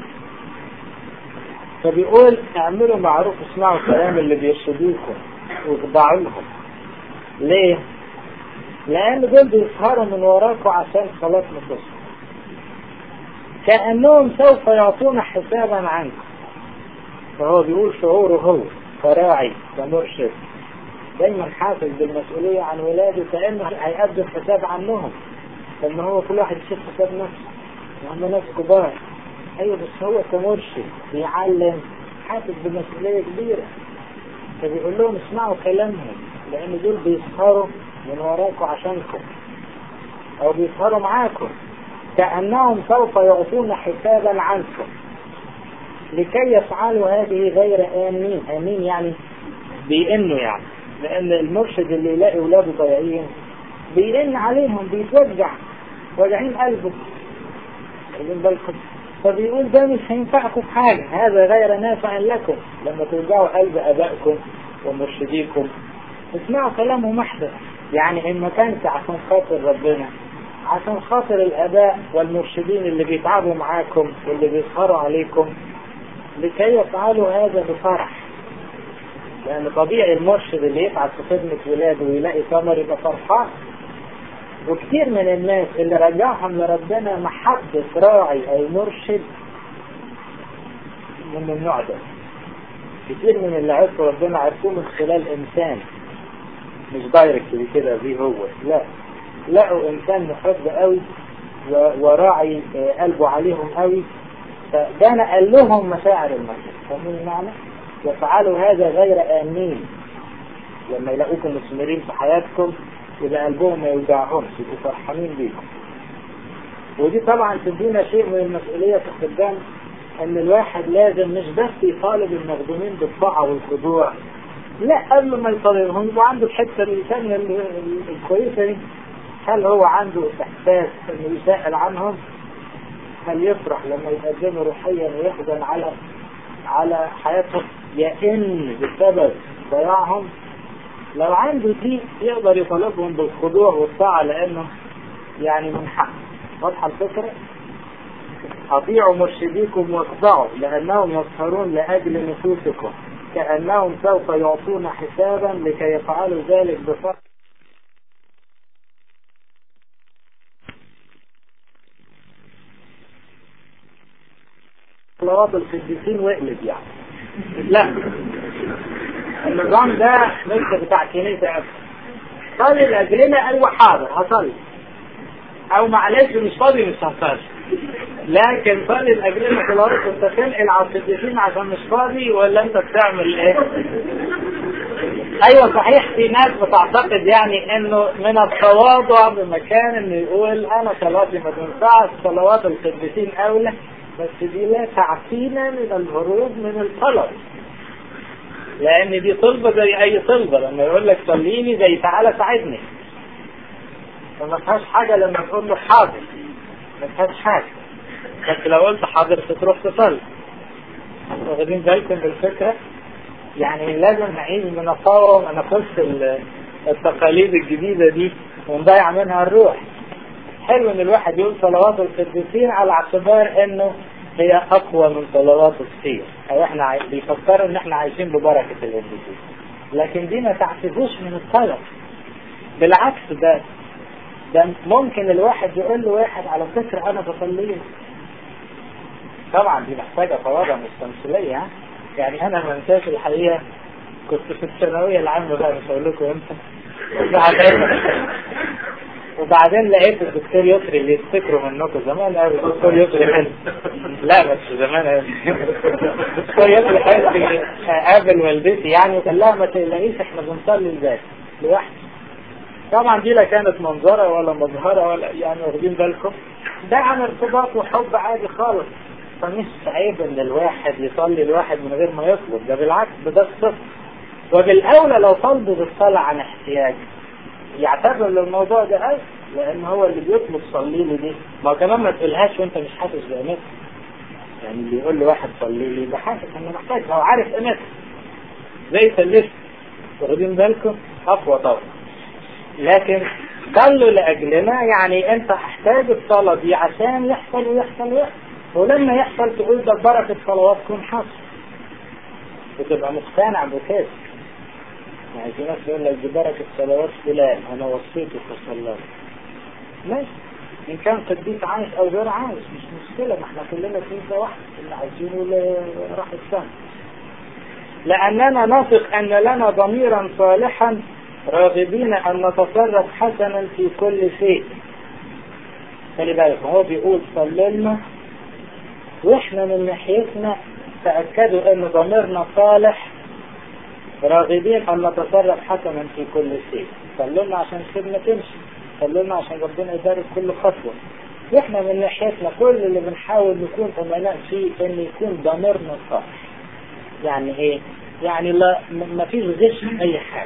فبيقول اعملوا معروف اسمعوا الكلام اللي بيرشدوكم واخضعوا لهم ليه؟ لأن دول بيسهروا من وراكم عشان صلاة نفوسهم كأنهم سوف يعطون حسابا عنكم فهو بيقول شعوره هو كراعي كمرشد دايما حاسس بالمسؤولية عن ولاده كأنه هيقدم حساب عنهم لأن هو كل واحد يشوف حساب نفسه وهم ناس كبار ايوه بس هو كمرشد بيعلم حاسس بمسؤولية كبيرة فبيقول لهم اسمعوا كلامهم لان دول بيسهروا من وراكم عشانكم او بيسهروا معاكم كأنهم سوف يعطون حسابا عنكم لكي يفعلوا هذه غير آمين آمين يعني بيئنوا يعني لأن المرشد اللي يلاقي ولاده ضايعين بيئن عليهم بيتوجع وجعين قلبه خلين بالكم فبيقول ده مش هينفعكم في حاجة هذا غير نافع لكم لما توجعوا قلب أبائكم ومرشديكم اسمعوا كلامهم احسن يعني إن ما كانش عشان خاطر ربنا عشان خاطر الآباء والمرشدين اللي بيتعبوا معاكم واللي بيسهروا عليكم لكي يفعلوا هذا بفرح لأن طبيعي المرشد اللي يتعب في خدمة ولاده ويلاقي ثمر يبقى فرحان وكثير من الناس اللي رجعهم لربنا محبة راعي أو مرشد من النوع ده كثير من اللي عرفوا ربنا عرفوه من خلال إنسان مش دايركت كده بيه هو لا لقوا إنسان محب قوي وراعي قلبه عليهم قوي فده نقل لهم مشاعر المسيح فاهمين المعنى؟ يفعلوا هذا غير آمين لما يلاقوكم مثمرين في حياتكم يبقى قلبهم ما يوجعهمش يبقوا فرحانين بيكم ودي طبعا تدينا شيء من المسؤولية في الخدام ان الواحد لازم مش بس يطالب المخدومين بالطاعة والخضوع لا قبل ما يطالبهم يبقى عنده الحتة الثانية الكويسة دي هل هو عنده احساس انه يسأل عنهم هل يفرح لما يقدموا روحيا ويحزن على على حياتهم يئن بسبب ضياعهم لو عنده دي يقدر يطالبهم بالخضوع والطاعة لانه يعني من حق واضحة الفكرة أطيعوا مرشديكم واخضعوا لأنهم يسهرون لأجل نفوسكم كأنهم سوف يعطون حسابا لكي يفعلوا ذلك بفرق صلوات القديسين واقلب يعني لا النظام ده مش بتاع كنيسة أبدا صلي لأجلنا أيوة حاضر هصلي أو معلش مش فاضي مش هصلي لكن صلي لأجلنا صلوات انت تنقل على القديسين عشان مش فاضي ولا انت بتعمل ايه؟ ايوه صحيح في ناس بتعتقد يعني انه من التواضع بمكان انه يقول انا صلاتي ما تنفعش صلوات القديسين اولى بس دي لا تعفينا من الهروب من الطلب لان دي طلبة زي اي طلبة لما يقول لك صليني زي تعالى ساعدني فما فيهاش حاجة لما تقول له حاضر ما فيهاش حاجة بس لو قلت حاضر تروح تصلي واخدين بالكم بالفكرة يعني لازم نعيش بنقاوم نفس التقاليد الجديدة دي ونضيع منها الروح حلو ان الواحد يقول صلوات القديسين على اعتبار انه هي اقوى من صلوات الخير او احنا عاي... بيفكروا ان احنا عايشين ببركة القديسين لكن دي ما تعتفوش من الطلب بالعكس ده ده ممكن الواحد يقول له واحد على فكرة انا بصلي طبعا دي محتاجة تواضع مش تمثيلية يعني انا ما انساش الحقيقة كنت في الثانوية العامة بقى مش هقول لكم امتى وبعدين وبعدين لقيت الدكتور يسري اللي يفتكروا منكم زمان قوي الدكتور يسري حلو لا بس زمان قوي الدكتور يسري حلو قابل والدتي يعني وقال لها ما تقلقيش احنا بنصلي ازاي لوحدي طبعا دي لا كانت منظرة ولا مظهرة ولا يعني واخدين بالكم ده عن ارتباط وحب عادي خالص فمش عيب ان الواحد يصلي الواحد من غير ما يطلب ده بالعكس ده الصفر وبالاولى لو طلبوا بالصلاة عن احتياج يعتبر الموضوع ده ألف لان هو اللي بيطلب صلي لي دي ما كمان ما تقولهاش وانت مش حاسس بقيمتها يعني اللي يقول لواحد صلي لي ده حاسس انه محتاج هو عارف قيمتها زي سلفت واخدين بالكم اقوى طبعا لكن صلوا لاجلنا يعني انت هحتاج الصلاه دي عشان يحصل ويحصل ويحصل ولما يحصل تقول ده بركه صلواتكم حصل وتبقى مقتنع بكده يعني في ناس يقول لك ببركة صلوات فلان أنا وصيته فصلاه ماشي إن كان قديس عايش أو غير عايش مش مشكلة ما احنا كلنا كنيسة واحدة اللي عايزينه راح السنة لأننا نثق أن لنا ضميرا صالحا راغبين أن نتصرف حسنا في كل شيء خلي بالك هو بيقول صلي لنا واحنا من ناحيتنا تأكدوا أن ضميرنا صالح راغبين أن نتصرف حسنا في كل شيء صلوا لنا عشان الخدمة تمشي صلوا لنا عشان ربنا يبارك كل خطوة واحنا من ناحيتنا كل اللي بنحاول نكون أمناء فيه إن يكون ضميرنا صالح يعني إيه؟ يعني لا ما فيش غش في أي حاجة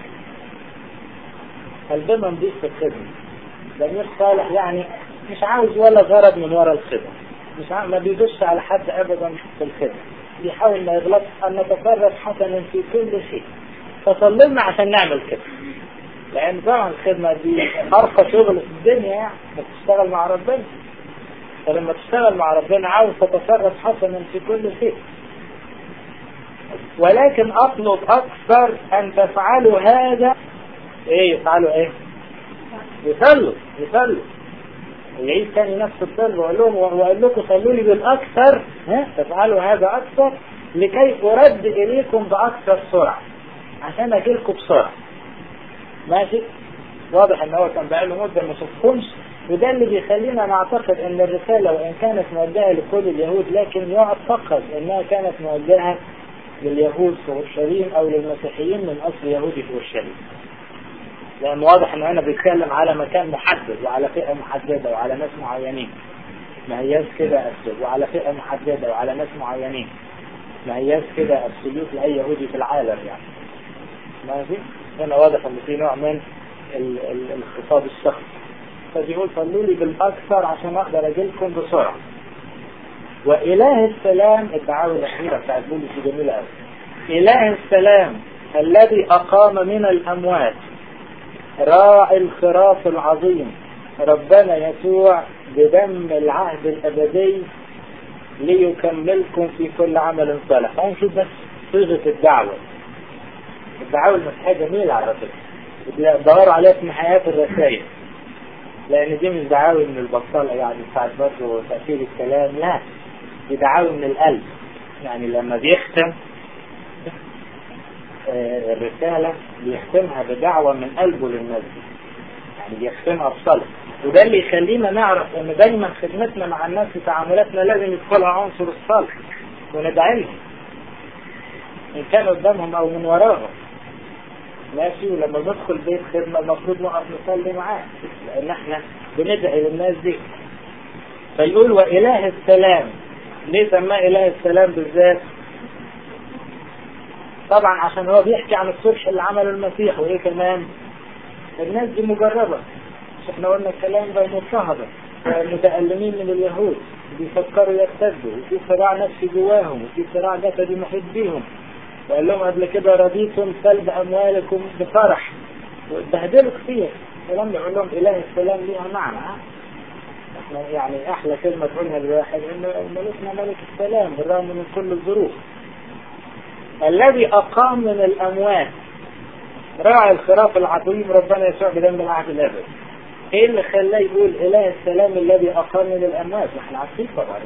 قلبنا نضيف في الخدمة ضمير صالح يعني مش عاوز ولا غرض من ورا الخدمة مش عاوز ما بيدوش على حد أبدا في الخدمة بيحاول ما يغلطش أن نتصرف حسنا في كل شيء فصلنا عشان نعمل كده لأن طبعا الخدمة دي أرقى شغل في الدنيا يعني تشتغل مع ربنا فلما تشتغل مع ربنا عاوز تتصرف حسنا في كل شيء ولكن أطلب أكثر أن تفعلوا هذا إيه يفعلوا إيه؟ يصلوا يصلوا ويعيد تاني نفس الطلب وقال لهم وقال لكم صلوا لي بالأكثر ها تفعلوا هذا أكثر لكي أرد إليكم بأكثر سرعة عشان أجي لكم بسرعة ماشي واضح ان هو كان بقاله مدة ما شافهمش وده اللي بيخلينا نعتقد ان الرسالة وان كانت موجهة لكل اليهود لكن يعتقد انها كانت موجهة لليهود في اورشليم او للمسيحيين من اصل يهودي في اورشليم لان واضح ان هنا بيتكلم على مكان محدد وعلى فئة محددة وعلى ناس معينين ما هياش كده أبسل وعلى فئة محددة وعلى ناس معينين ما هياش كده أبسوليوت لأي يهودي في العالم يعني ماشي هنا واضح ان في نوع من ال- ال- الخطاب الشخصي فبيقول صلوا لي بالاكثر عشان اقدر اجيلكم بسرعه واله السلام الدعاوى الاخيره بتاعت بولس دي جميله قوي اله السلام الذي اقام من الاموات راعي الخراف العظيم ربنا يسوع بدم العهد الابدي ليكملكم في كل عمل صالح تعالوا نشوف بس صيغه الدعوه الدعاوى المسيحية جميلة على فكرة دوروا عليها في نهايات الرسائل لأن دي مش دعاوي من البطالة يعني بتاعت برضه تأثير الكلام لا دي دعاوي من القلب يعني لما بيختم آه، الرسالة بيختمها بدعوة من قلبه للناس دي يعني بيختمها بصلاة وده اللي يخلينا نعرف ان دايما خدمتنا مع الناس في تعاملاتنا لازم يدخلها عنصر الصلح وندعي لهم ان كان قدامهم او من وراهم ماشي ولما ندخل بيت خدمة المفروض نقف نصلي معاه لان احنا بندعي للناس دي فيقول واله السلام ليه سماه اله السلام بالذات طبعا عشان هو بيحكي عن الصلح اللي عمله المسيح وايه كمان الناس دي مجربة مش احنا قلنا الكلام ده مضطهدة متألمين من اليهود بيفكروا يرتدوا وفي صراع نفسي جواهم وفي صراع جسدي محيط بيهم وقال لهم قبل كده رضيتم سلب أموالكم بفرح واتبهدلوا كتير ولما يقول لهم إله السلام ليها معنى احنا يعني أحلى كلمة تقولها للواحد إن ملكنا ملك السلام بالرغم من كل الظروف الذي أقام من الأموات راعي الخراف العظيم ربنا يسوع بدم العهد الأبد ايه اللي خلاه يقول اله السلام الذي اقام من الاموات احنا عارفين طبعا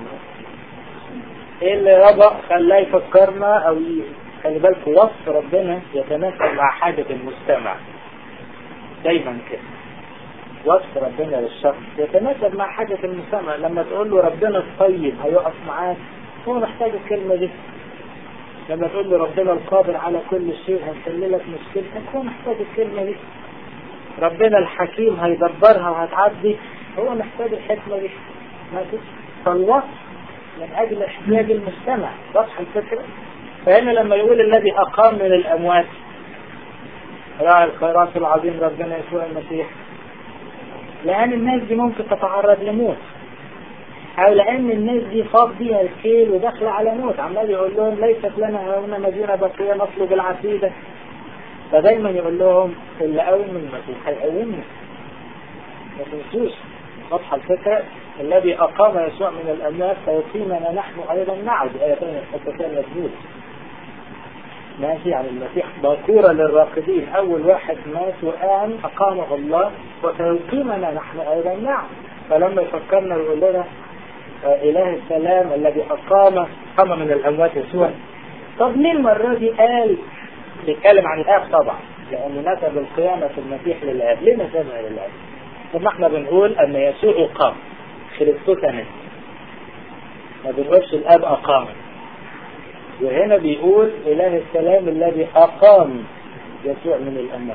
ايه اللي ربط خلاه يفكرنا او ي... خلي بالكم وصف ربنا يتناسب مع حاجة المستمع دايما كده وصف ربنا للشخص يتناسب مع حاجة المستمع لما تقول له ربنا الطيب هيقف معاك هو محتاج الكلمة دي لما تقول له ربنا القادر على كل شيء هيحل لك مشكلتك هو محتاج الكلمة دي ربنا الحكيم هيدبرها وهتعدي هو محتاج الحكمة دي ماشي فالوصف من أجل احتياج المستمع واضحة الفكرة فهنا لما يقول الذي أقام من الأموات راعي الخيرات العظيم ربنا يسوع المسيح لأن الناس دي ممكن تتعرض لموت أو لأن الناس دي فاض بيها الكيل وداخلة على موت عمال يقول لهم ليست لنا هنا مدينة بقية نطلب العقيدة فدايما يقول لهم اللي قوم من المسيح هيقومنا ما تنسوش واضحة الفكرة الذي أقام يسوع من الأموات فيقيمنا نحن أيضا معه دي آية ثانية حتتين مجهول ماشي يعني المسيح باكورة للراقدين أول واحد مات وقام أقامه الله وسيقيمنا نحن أيضا معه فلما يفكرنا ويقول لنا آه إله السلام الذي أقام قام من الأموات يسوع طب ليه المرة دي قال بيتكلم عن الآب طبعا لأنه نسب القيامة في المسيح للآب ليه نسبها للآب؟ طب احنا بنقول أن يسوع قام خلقته كانت ما بنقولش الآب أقام وهنا بيقول إله السلام الذي أقام يسوع من الأموات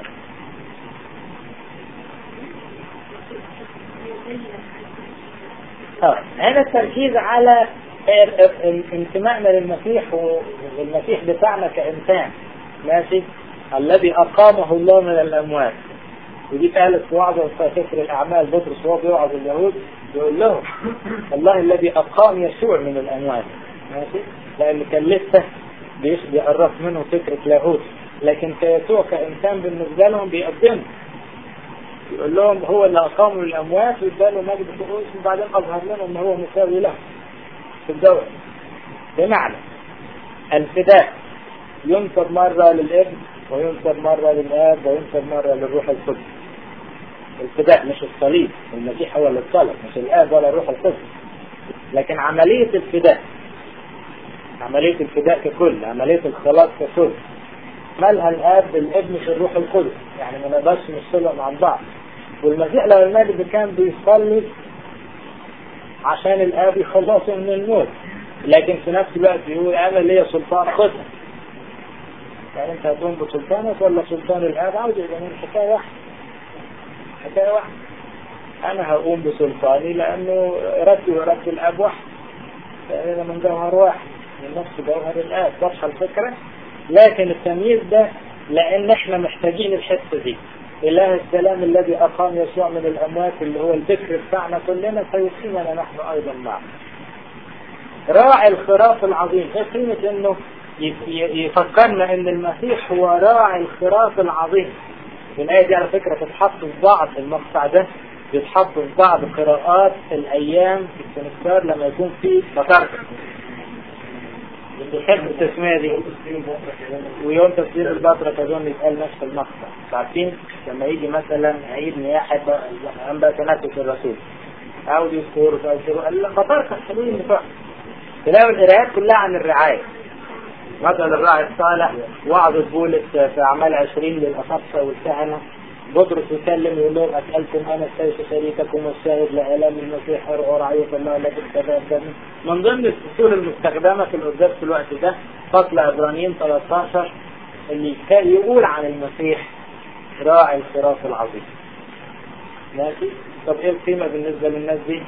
آه. هنا التركيز على انتمائنا للمسيح والمسيح بتاعنا كإنسان ماشي الذي أقامه الله من الأموات ودي قالت في وعظ في سفر الأعمال بطرس وهو بيوعظ اليهود يقول لهم الله الذي أقام يسوع من الأموات ماشي لأن كان لسه بيقرب منه فكرة لاهوت لكن كيسوع كإنسان بالنسبة لهم بيقدمه يقول لهم هو اللي أقامه من الأموات واداله مجد فؤوس وبعدين أظهر لنا أن هو مساوي له في الدور بمعنى الفداء ينسب مرة للابن وينسب مرة للآب وينسب مرة للروح القدس الفداء مش الصليب المسيح هو اللي اتصلب مش الآب ولا الروح القدس لكن عملية الفداء عملية الفداء ككل عملية الخلاص ككل مالها الآب الابن في الروح القدس يعني ما نقدرش نفصلهم عن بعض والمسيح لو المجد كان بيصلي عشان الآب يخلصه من الموت لكن في نفس الوقت بيقول أنا ليا سلطان خدها يعني أنت هتقوم بسلطانك ولا سلطان الآب عاوز يبقى من حكاية واحدة حكاية واحدة انا هقوم بسلطاني لانه ردي ورد الاب واحد لاننا من جوهر واحد من نفس جوهر الاب واضحه الفكره لكن التمييز ده لان احنا محتاجين الحته دي اله السلام الذي اقام يسوع من الاموات اللي هو الذكر بتاعنا كلنا سيقيمنا نحن ايضا معه راعي الخراف العظيم ايه قيمه انه يفكرنا ان المسيح هو راعي الخراف العظيم الآية دي على فكرة تتحط في بعض المقطع ده بيتحط في بعض قراءات الأيام في السنكسار لما يكون في بطاركة بتحب التسمية دي ويوم تسليم البطرة أظن يتقال نفس المقطع عارفين لما يجي مثلا عيد نياحة أنبا تنفس الرسول أو يذكروا فأذكروا البطاركة حلوين بتوع تلاقوا القراءات كلها عن الرعاية مثل الراعي الصالح وعظ بولس في أعمال عشرين للأصفة والكهنة بطرس يكلم يقول لهم أسألكم أنا السيف شريككم والشاهد لإعلام المسيح ارعوا رعية الله التي تتبادل من ضمن الفصول المستخدمة في القداس في الوقت ده فصل عبرانيين 13 اللي كان يقول عن المسيح راعي الخراف العظيم ماشي طب ايه القيمة بالنسبة للناس دي؟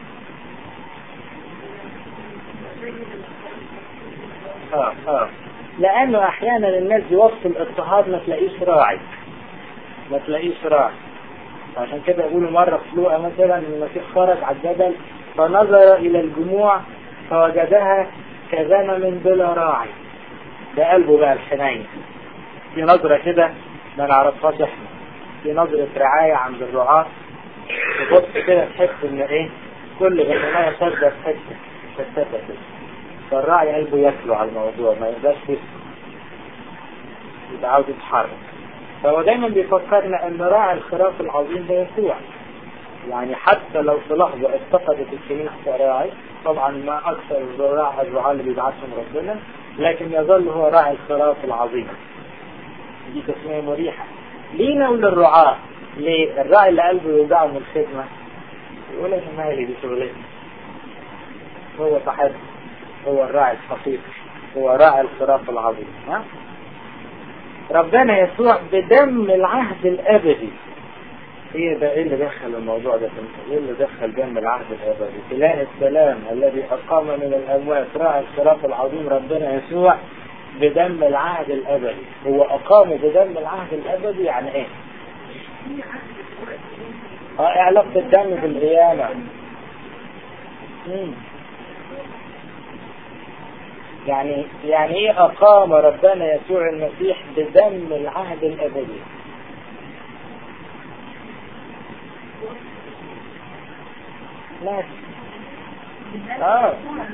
اه اه لانه احيانا الناس دي وسط الاضطهاد ما تلاقيش راعي ما تلاقيش راعي عشان كده يقولوا مرة في لوقا مثلا ان المسيح خرج على الجبل فنظر الى الجموع فوجدها كغنم بلا راعي ده قلبه بقى الحنين في نظرة كده ما نعرفهاش احنا في نظرة رعاية عند الرعاة تبص كده تحس ان ايه كل غنماية شادة في حتة شتتة كده فالراعي قلبه ياكله على الموضوع ما يقدرش يبقى عاوز يتحرك فهو دايما بيفكرنا ان راعي الخراف العظيم ده يسوع يعني حتى لو في لحظة افتقدت الكنيسة راعي طبعا ما اكثر الرعاة الرعاة اللي بيبعثهم ربنا لكن يظل هو راعي الخراف العظيم دي تسمية مريحة لينا وللرعاة ليه؟ الراعي اللي قلبه يوجعه من الخدمة يقول انا مالي دي شغلتي هو صاحبه هو الراعي الحقيقي هو راعي الخراف العظيم ها؟ ربنا يسوع بدم العهد الابدي هي ده ايه اللي دخل الموضوع ده في ايه اللي دخل دم العهد الابدي اله السلام الذي اقام من الاموات راعي الخراف العظيم ربنا يسوع بدم العهد الابدي هو اقامه بدم العهد الابدي يعني ايه اه علاقة الدم بالقيامة يعني يعني ايه اقام ربنا يسوع المسيح بدم العهد الابدي لا اه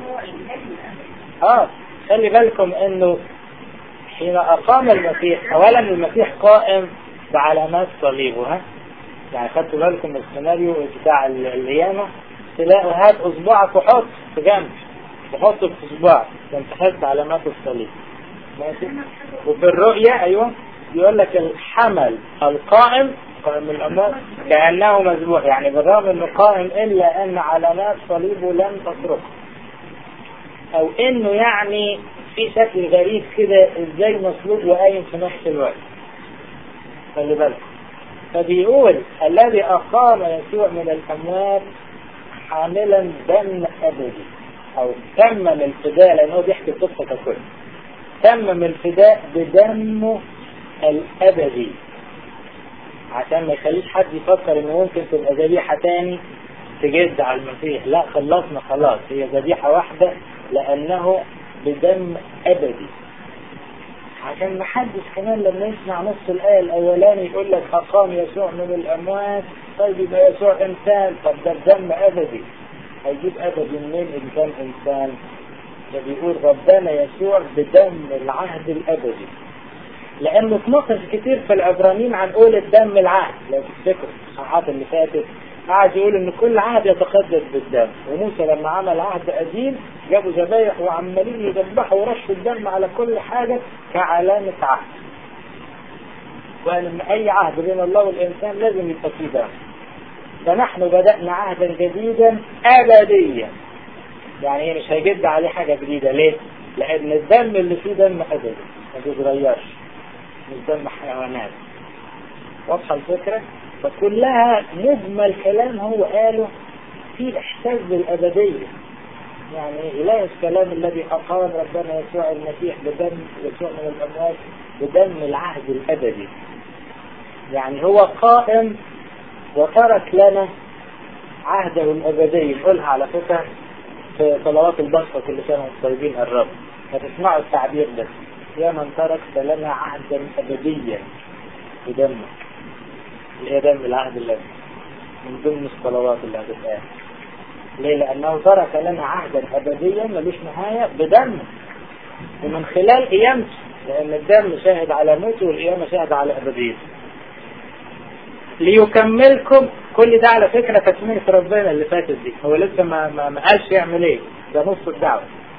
اه خلي بالكم انه حين اقام المسيح اولا المسيح قائم بعلامات صليبه ها يعني خدتوا بالكم من السيناريو بتاع القيامه تلاقوا هات اصبعك وحط في جنب تحطه في صباعك عشان تحس علامات الصليب ماشي وفي الرؤية ايوه يقول لك الحمل القائم قائم الاموات كانه مذبوح يعني بالرغم انه قائم الا ان علامات صليبه لم تتركه او انه يعني في شكل غريب كده ازاي مصلوب وقايم في نفس الوقت خلي بالك فبيقول الذي اقام يسوع من الاموات حاملا دم ابدي او تمم الفداء لان هو بيحكي القصه ككل تمم الفداء بدمه الابدي عشان ما يخليش حد يفكر ان ممكن تبقى ذبيحه تاني تجد على المسيح لا خلصنا خلاص هي ذبيحه واحده لانه بدم ابدي عشان ما حدش كمان لما يسمع نص الآية الأولاني يقول لك أقام يسوع من الأموات طيب يبقى يسوع إنسان طب ده بدم أبدي هيجيب أبدي منين إن كان إنسان ده بيقول ربنا يسوع بدم العهد الأبدي لأنه اتناقش كتير في العبرانيين عن قول الدم العهد لو تفتكروا الصحات اللي فاتت قعد يقول ان كل عهد يتقدس بالدم وموسى لما عمل عهد قديم جابوا ذبايح وعمالين يذبحوا ورشوا الدم على كل حاجة كعلامة عهد وقال ان اي عهد بين الله والانسان لازم يبقى فيه دم فنحن بدأنا عهدا جديدا ابديا يعني ايه مش هيجد عليه حاجة جديدة ليه؟ لان الدم اللي فيه دم ابدي ما بيتغيرش مش دم حيوانات واضحة الفكرة؟ فكلها مجمل كلام هو قاله في احساس بالابديه يعني اله السلام الذي اقام ربنا يسوع المسيح بدم يسوع من الاموات بدم العهد الابدي يعني هو قائم وترك لنا عهده الابدي نقولها على فكره في صلوات البصره كل سنه وانتم طيبين الرب فتسمعوا التعبير ده يا من تركت لنا عهدا ابديا بدمك اللي هي دم العهد الذي من ضمن الصلوات اللي هتتقال ليه؟ لأنه ترك لنا عهدا أبديا ملوش نهاية بدم ومن خلال قيامته لأن الدم شاهد على موته والقيامة شاهد على أبديته ليكملكم كل ده على فكرة تكملة ربنا اللي فاتت دي هو لسه ما, ما, ما قالش يعمل ايه ده نص الدعوة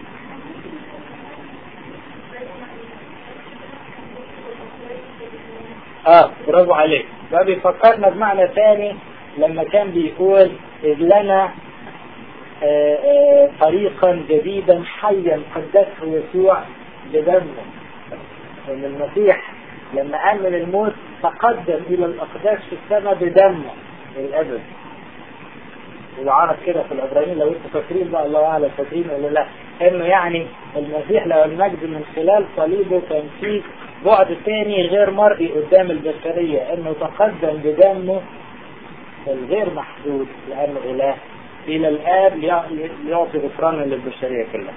اه برافو عليك ده بيفكرنا بمعنى ثاني لما كان بيقول إذ لنا آآ آآ طريقا جديدا حيا قدسه يسوع بدمه ان المسيح لما قام من الموت تقدم الى الاقداس في السماء بدمه الابد وعرف كده في العبرانيين لو انتم فاكرين بقى الله اعلم فاكرين ولا لا انه يعني المسيح لو المجد من خلال صليبه كان فيه بعد تاني غير مرئي قدام البشريه انه تقدم بدمه الغير محدود لانه اله الى الاب ليعطي غفرانا للبشريه كلها.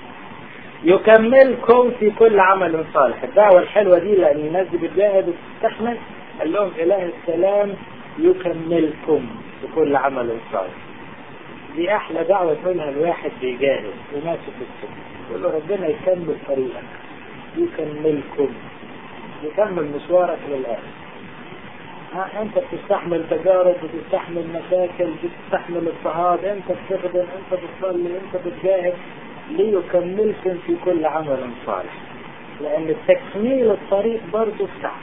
يكملكم في كل عمل صالح، الدعوه الحلوه دي لان الناس دي بتجاهد وتستحمل قال لهم اله السلام يكملكم في كل عمل صالح. دي احلى دعوه تقولها الواحد بيجاهد وماشي في السنه يقول له ربنا يكمل طريقك يكملكم يكمل مشوارك للاخر. ها انت بتستحمل تجارب بتستحمل مشاكل بتستحمل اضطهاد انت بتخدم انت بتصلي انت بتجاهد ليكملكم في كل عمل صالح لان تكميل الطريق برضه بتاعك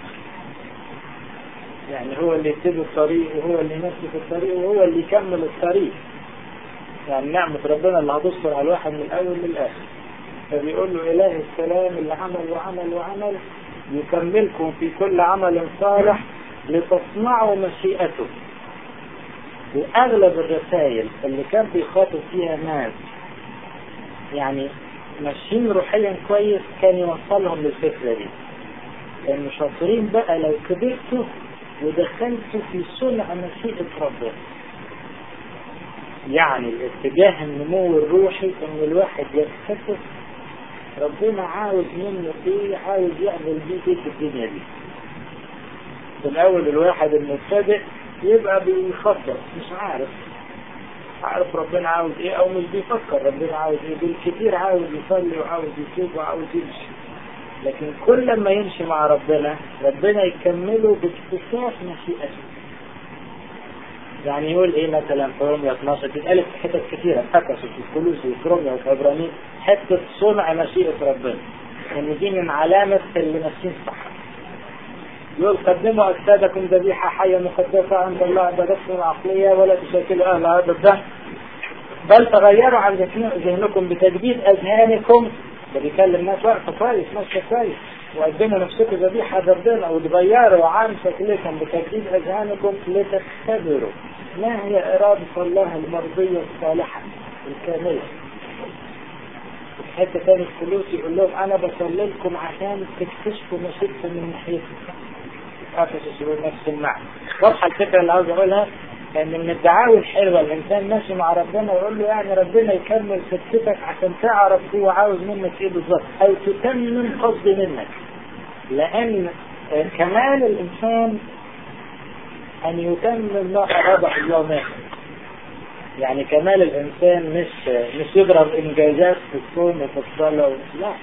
يعني هو اللي يبتدي الطريق وهو اللي يمشي في الطريق وهو اللي يكمل الطريق يعني نعمة ربنا اللي هتصبر على الواحد من الأول للآخر فبيقول له إله السلام اللي عمل وعمل وعمل يكملكم في كل عمل صالح لتصنعوا مشيئته وأغلب الرسائل اللي كان بيخاطب فيها ناس يعني ماشيين روحيا كويس كان يوصلهم للفكرة دي لأنه شاطرين بقى لو كبرتوا ودخلتوا في صنع مشيئة ربنا يعني الاتجاه النمو الروحي ان الواحد يكتشف ربنا عاوز منه ايه عاوز يعمل بيه ايه في الدنيا دي في الاول الواحد المبتدئ يبقى بيخطط مش عارف عارف ربنا عاوز ايه او مش بيفكر ربنا عاوز ايه بالكثير عاوز يصلي وعاوز يتوب وعاوز يمشي لكن كل ما يمشي مع ربنا ربنا يكمله باكتشاف مشيئته يعني يقول ايه مثلا في روميا 12 تتقال في حتت كثيره في افسس وفي كولوسي وفي روميا وفي عبرانيين حته صنع مشيئه ربنا ان دي من علامه اللي ماشيين صح يقول قدموا اجسادكم ذبيحه حيه مقدسه عند الله عبادتكم العقليه ولا تشاكلوا اهل هذا الدهر بل تغيروا عن ذهنكم بتجديد اذهانكم ده بيكلم ناس واقفه كويس ماشيه كويس وقدموا نفسكم ذبيحه ربنا وتغيروا عن شكلكم بتجديد اذهانكم لتختبروا ما هي اراده الله المرضيه الصالحه الكامله حته ثاني الفلوس يقول لهم انا بصلي لكم عشان تكتشفوا مشيئتكم من ناحيتي افسس يقول نفس المعنى واضحه الفكره اللي عاوز اقولها ان من الدعاوي الحلوه الانسان ماشي مع ربنا ويقول له يعني ربنا يكمل سكتك عشان تعرف هو عاوز منك ايه بالظبط او تتمم قصد منك لان كمال الانسان ان يتمم ما اراد الله منه يعني كمال الانسان مش مش يضرب انجازات في الصوم وفي الصلاه لا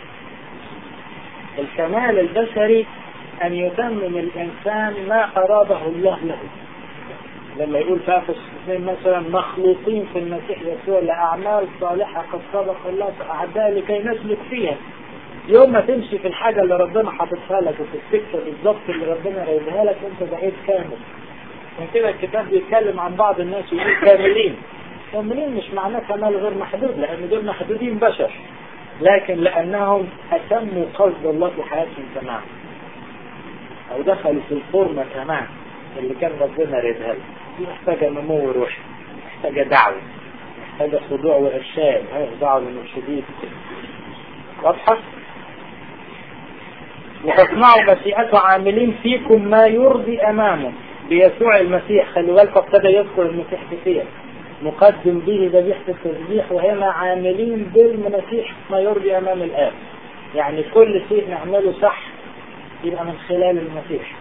الكمال البشري ان يتمم الانسان ما اراده الله له لما يقول في افسس اثنين مثلا مخلوقين في المسيح يسوع لاعمال صالحه قد سبق الله اعداء لكي نسلك فيها يوم ما تمشي في الحاجه اللي ربنا حاططها لك وفي السكه بالظبط اللي ربنا رايدها لك انت بقيت كامل عشان كده الكتاب بيتكلم عن بعض الناس يقول كاملين كاملين مش معناه كمال غير محدود لان دول محدودين بشر لكن لانهم اتموا قصد الله في حياتهم تماما او دخلوا في الفورمه تماما اللي كان ربنا ريدها له دي محتاجة نمو روحي محتاجة دعوة محتاجة خضوع وإرشاد دعوة للمرشدين واضحة؟ وتصنعوا مشيئته عاملين فيكم ما يرضي أمامه بيسوع المسيح خلي بالكم ابتدى يذكر المسيح كثير مقدم به ذبيحة التسبيح وهنا عاملين بالمسيح ما يرضي أمام الآب يعني كل شيء نعمله صح يبقى من خلال المسيح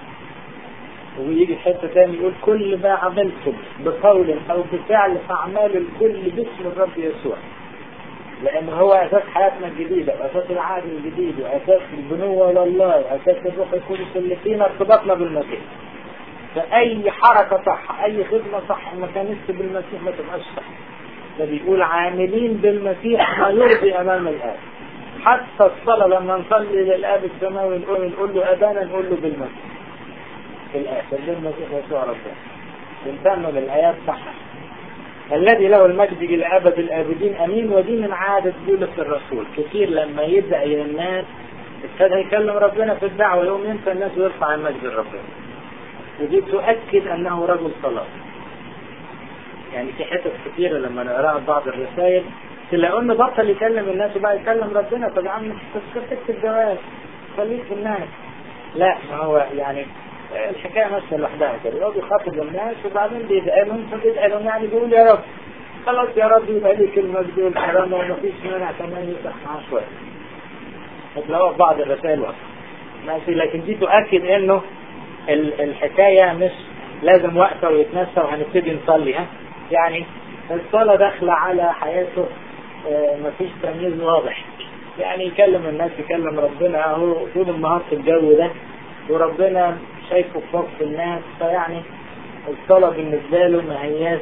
ويجي في حته تاني يقول كل ما عملتم بقول او بفعل فاعمال الكل باسم الرب يسوع لان هو اساس حياتنا الجديده واساس العهد الجديد واساس البنوه لله واساس الروح القدس اللي فينا ارتباطنا بالمسيح فاي حركه صح اي خدمه صح ما كانتش بالمسيح ما تبقاش صح ده بيقول عاملين بالمسيح ما يرضي امام الاب حتى الصلاه لما نصلي للاب السماوي نقول نقول له ابانا نقول له بالمسيح في الآخر للمسيح يسوع ربنا بنتمم الآيات صح الذي له المجد إلى أبد الآبدين أمين ودي من عادة بولس الرسول كثير لما يبدأ إلى الناس ابتدى يكلم ربنا في الدعوة يوم ينسى الناس ويرفع المجد لربنا ودي تؤكد أنه رجل صلاة يعني في حتت كثيرة لما نقراها في بعض الرسائل تلاقوا انه بطل يكلم الناس وبقى يكلم ربنا طب يا عم تذكر تكتب جواب خليك في الناس لا ما هو يعني الحكايه ماشيه لوحدها كده هو بيخاطب الناس وبعدين بيسالهم فبيسالهم يعني بيقول يا رب خلاص يا رب يبقى لي كلمه بدون حرام ومفيش مانع كمان يفتح معاه شويه هتلاقوها في بعض الرسائل وقت ماشي لكن دي تؤكد انه الحكايه مش لازم وقفه ويتنسى وهنبتدي نصلي ها يعني الصلاه داخله على حياته اه مفيش تمييز واضح يعني يكلم الناس يكلم ربنا اهو طول النهار في الجو ده وربنا شايفه في وقت الناس فيعني الصلاة بالنسبة له ما هياش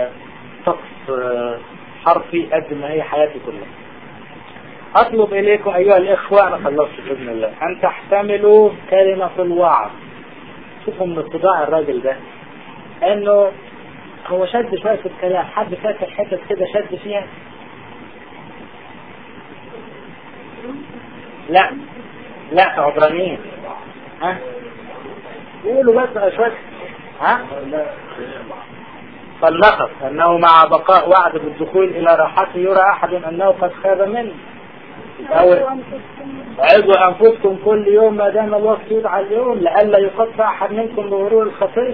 طقس حرفي قد ما هي حياتي كلها. أطلب إليكم أيها الإخوة أنا خلصت بإذن الله أن تحتملوا كلمة الوعظ. شوفوا من اتضاع الراجل ده إنه هو شد شوية في الكلام، حد فاكر حتت كده شد فيها؟ لا لا عبرانيين ها يقولوا بس شوية ها فلنقف أنه مع بقاء وعد بالدخول إلى راحته يرى أحد أنه قد خاب منه عظوا أنفسكم كل يوم ما دام الوقت يدعى اليوم لئلا يقطع أحد منكم بغرور الخطية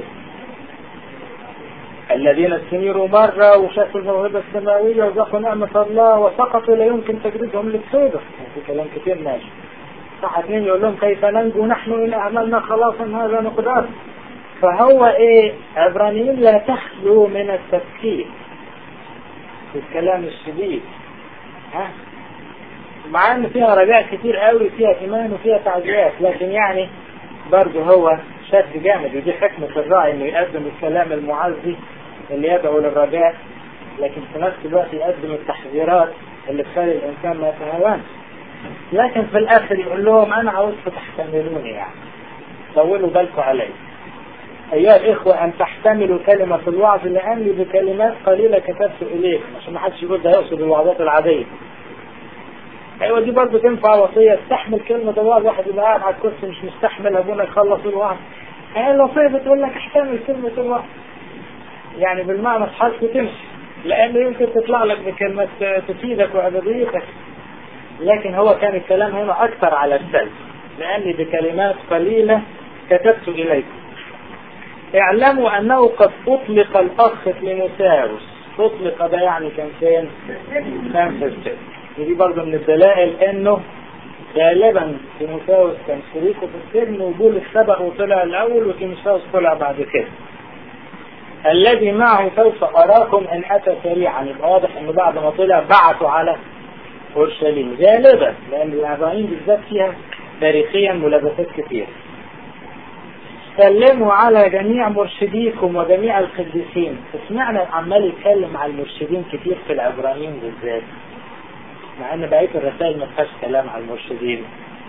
الذين استنيروا مرة وشافوا الموهبة السماوية وذاقوا نعمة الله وسقطوا لا يمكن تجريدهم للسودة في كلام كتير ماشي صح اثنين يقول لهم كيف ننجو نحن إن أعملنا خلاصا هذا مقدار فهو إيه عبرانيين لا تخلو من التفكير في الكلام الشديد ها مع ان فيها رجاء كتير قوي فيها ايمان وفيها تعزيات لكن يعني برضه هو شد جامد ودي حكمة الراعي انه يقدم الكلام المعزي اللي يدعو للرجاء لكن في نفس الوقت يقدم التحذيرات اللي تخلي الانسان ما يتهاونش لكن في الاخر يقول لهم انا عاوزكم تحتملوني يعني طولوا بالكم علي ايها الاخوة ان تحتملوا كلمة الوعظ لاني بكلمات قليلة كتبت اليكم عشان ما حدش يقول ده يقصد الوعظات العادية ايوه دي برضه تنفع وصية تستحمل كلمة الوعظ واحد يبقى قاعد على الكرسي مش مستحمل ابونا يخلص الوعظ هي الوصية بتقول لك احتمل كلمة الوعظ يعني بالمعنى الحرف تمشي لان يمكن تطلع لك بكلمة تفيدك وابديتك لكن هو كان الكلام هنا اكثر على السلب لاني بكلمات قليلة كتبت اليكم اعلموا انه قد اطلق الاخ تيموثاوس اطلق ده يعني كان فين؟ كان في السجن ودي برضه من الدلائل انه غالبا تيموثاوس كان شريكه في السجن وبولس سبق وطلع الاول وتيموثاوس طلع بعد كده. الذي معه سوف اراكم ان اتى سريعا يبقى واضح انه بعد ما طلع بعثوا على اورشليم غالبا لان العبرانيين بالذات فيها تاريخيا ملابسات كثير. سلموا على جميع مرشديكم وجميع القديسين اسمعنا عمال يتكلم على المرشدين كتير في العبرانيين بالذات مع ان بقيه الرسائل ما فيهاش كلام على المرشدين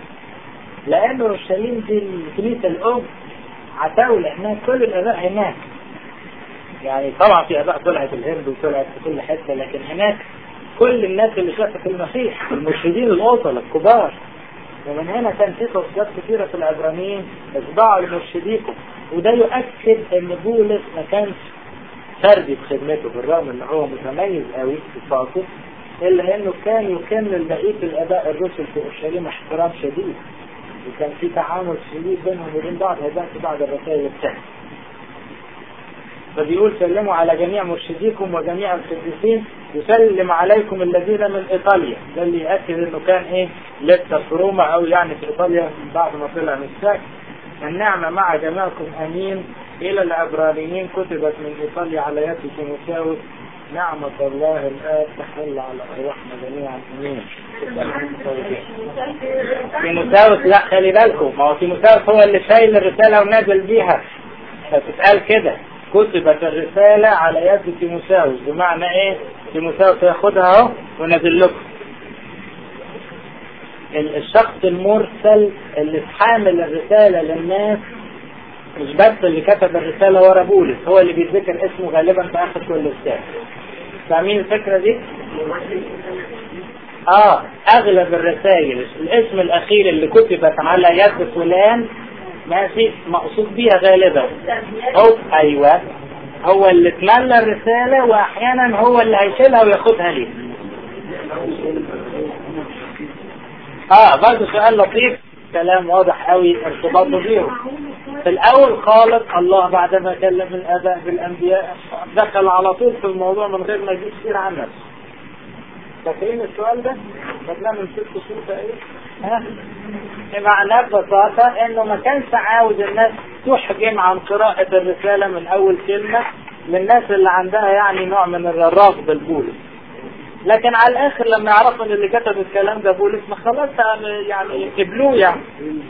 لان اورشليم دي الكنيسه الام عتاولة هناك كل الاباء هناك يعني طبعا في اباء طلعت الهند وطلعت في كل حته لكن هناك كل الناس اللي شافت المسيح المرشدين الاوصل الكبار ومن هنا كان في توصيات كثيرة في العبرانيين اتبعوا لمرشديكم وده يؤكد ان بولس ما كانش فردي في خدمته بالرغم ان هو متميز قوي في صفاته الا انه كان يكمل بقيه الاباء الرسل في اورشليم احترام شديد وكان في تعامل شديد بينهم وبين بعض هيبان في بعض الرسائل الثانيه فبيقول سلموا على جميع مرشديكم وجميع القديسين يسلم عليكم الذين من ايطاليا ده اللي ياكد انه كان ايه لسه في روما او يعني في ايطاليا بعد ما طلع من السجن النعمة مع جميعكم امين الى العبرانيين كتبت من ايطاليا على يد تيموثاوس نعمة الله الآب تحل على أرواحنا جميعا أمين. تيموثاوس لا خلي بالكم ما هو تيموثاوس هو اللي شايل الرسالة ونازل بيها فتتقال كده كتبت الرسالة على يد تيموثاوس بمعنى ايه تيموثاوس ياخدها اهو ونازل لكم الشخص المرسل اللي حامل الرسالة للناس مش بس اللي كتب الرسالة ورا بولس هو اللي بيتذكر اسمه غالبا في اخر كل رسالة فاهمين الفكرة دي؟ اه اغلب الرسائل الاسم الاخير اللي كتبت على يد فلان ماشي مقصود بيها غالبا هو ايوه هو اللي تملى الرسالة واحيانا هو اللي هيشيلها وياخدها ليه اه برضه سؤال لطيف كلام واضح قوي ارتباطه بيهم في الاول خالص الله بعدما كلم الاباء بالانبياء دخل على طول في الموضوع من غير ما يجيب سير عن نفسه فاكرين السؤال ده؟ بدنا من ست شهور تقريبا ها؟ معناه ببساطة انه ما كانش عاوز الناس تحجم عن قراءة الرسالة من اول كلمة للناس اللي عندها يعني نوع من الرغبة البولس لكن على الاخر لما يعرفوا ان اللي كتب الكلام ده بولس ما خلاص يعني قبلوه يعني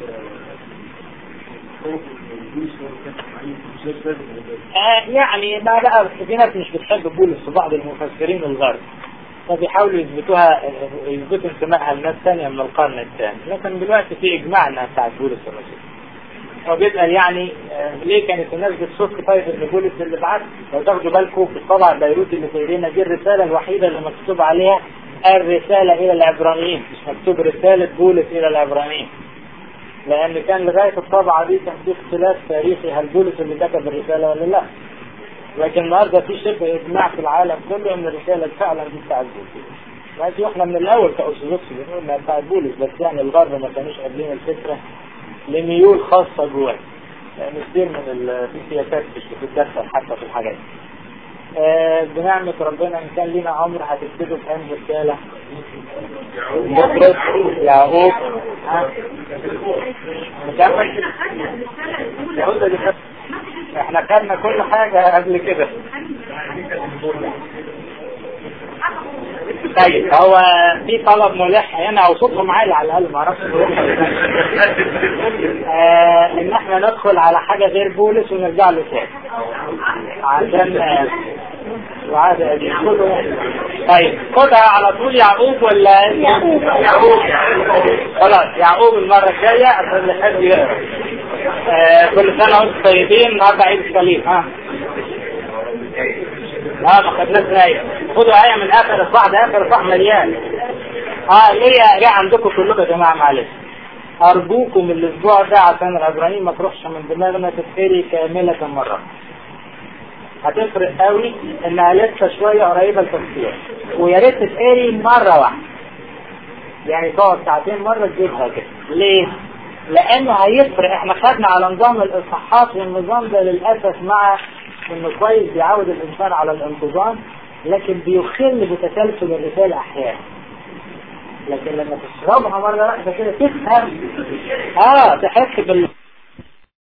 آه يعني ما بقى في ناس مش بتحب بولس في بعض المفسرين الغرب فبيحاولوا يثبتوها يثبتوا انتمائها لناس ثانية من القرن الثاني لكن دلوقتي في اجماع انها بتاعت بولس الرسول هو بيسأل يعني آه ليه كانت الناس بتصف طيب ان بولس اللي بعت لو تاخدوا بالكم في الطبع البيروتي اللي في ايدينا دي الرسالة الوحيدة اللي مكتوب عليها الرسالة الى العبرانيين مش مكتوب رسالة بولس الى العبرانيين لان كان لغاية الطبعة دي كان في اختلاف تاريخي هل بولس اللي كتب الرسالة ولا لا لكن النهارده في شبه اجماع في العالم كله ان الرسالة فعلا دي بتاعت بولس ماشي واحنا من الاول كارثوذكس بنقول انها بتاعت بولس بس يعني الغرب ما كانوش قابلين الفكرة لميول خاصة جواه لان كتير من ال... في سياسات مش بتتدخل حتى في الحاجات آه بنعمة ربنا ان كان لينا عمر هتكتبوا في انهي رسالة بطرس يعقوب نكمل يهوذا دي احنا خدنا كل حاجة قبل كده طيب هو في طلب ملح هنا او صوتهم عالي على الاقل ما اعرفش آه ان احنا ندخل على حاجة غير بولس ونرجع له تاني عشان آه وعاد طيب خدها على طول يعقوب ولا يعقوب يعقوب خلاص يعقوب المرة الجاية عشان نحب يقرا آه كل سنة وانتم طيبين النهارده عيد الصليب ها اه ما خدناش آية خدوا آية من آخر الصح ده آخر الصح مليان اه ليه ليه عندكم كلكم يا جماعة معلش أرجوكم الأسبوع ده عشان العبرانيين ما تروحش من دماغنا تتقري كاملة مرة هتفرق قوي انها لسه شوية قريبة التفسير ويا ريت تتقري مرة واحدة يعني تقعد ساعتين مرة تجيبها كده ليه؟ لانه هيفرق احنا خدنا على نظام الاصحاحات والنظام ده للاسف مع انه كويس بيعود الانسان على الانتظام لكن بيخل بتسلسل الرسالة احيانا لكن لما تشربها مرة واحدة كده تفهم اه تحس بال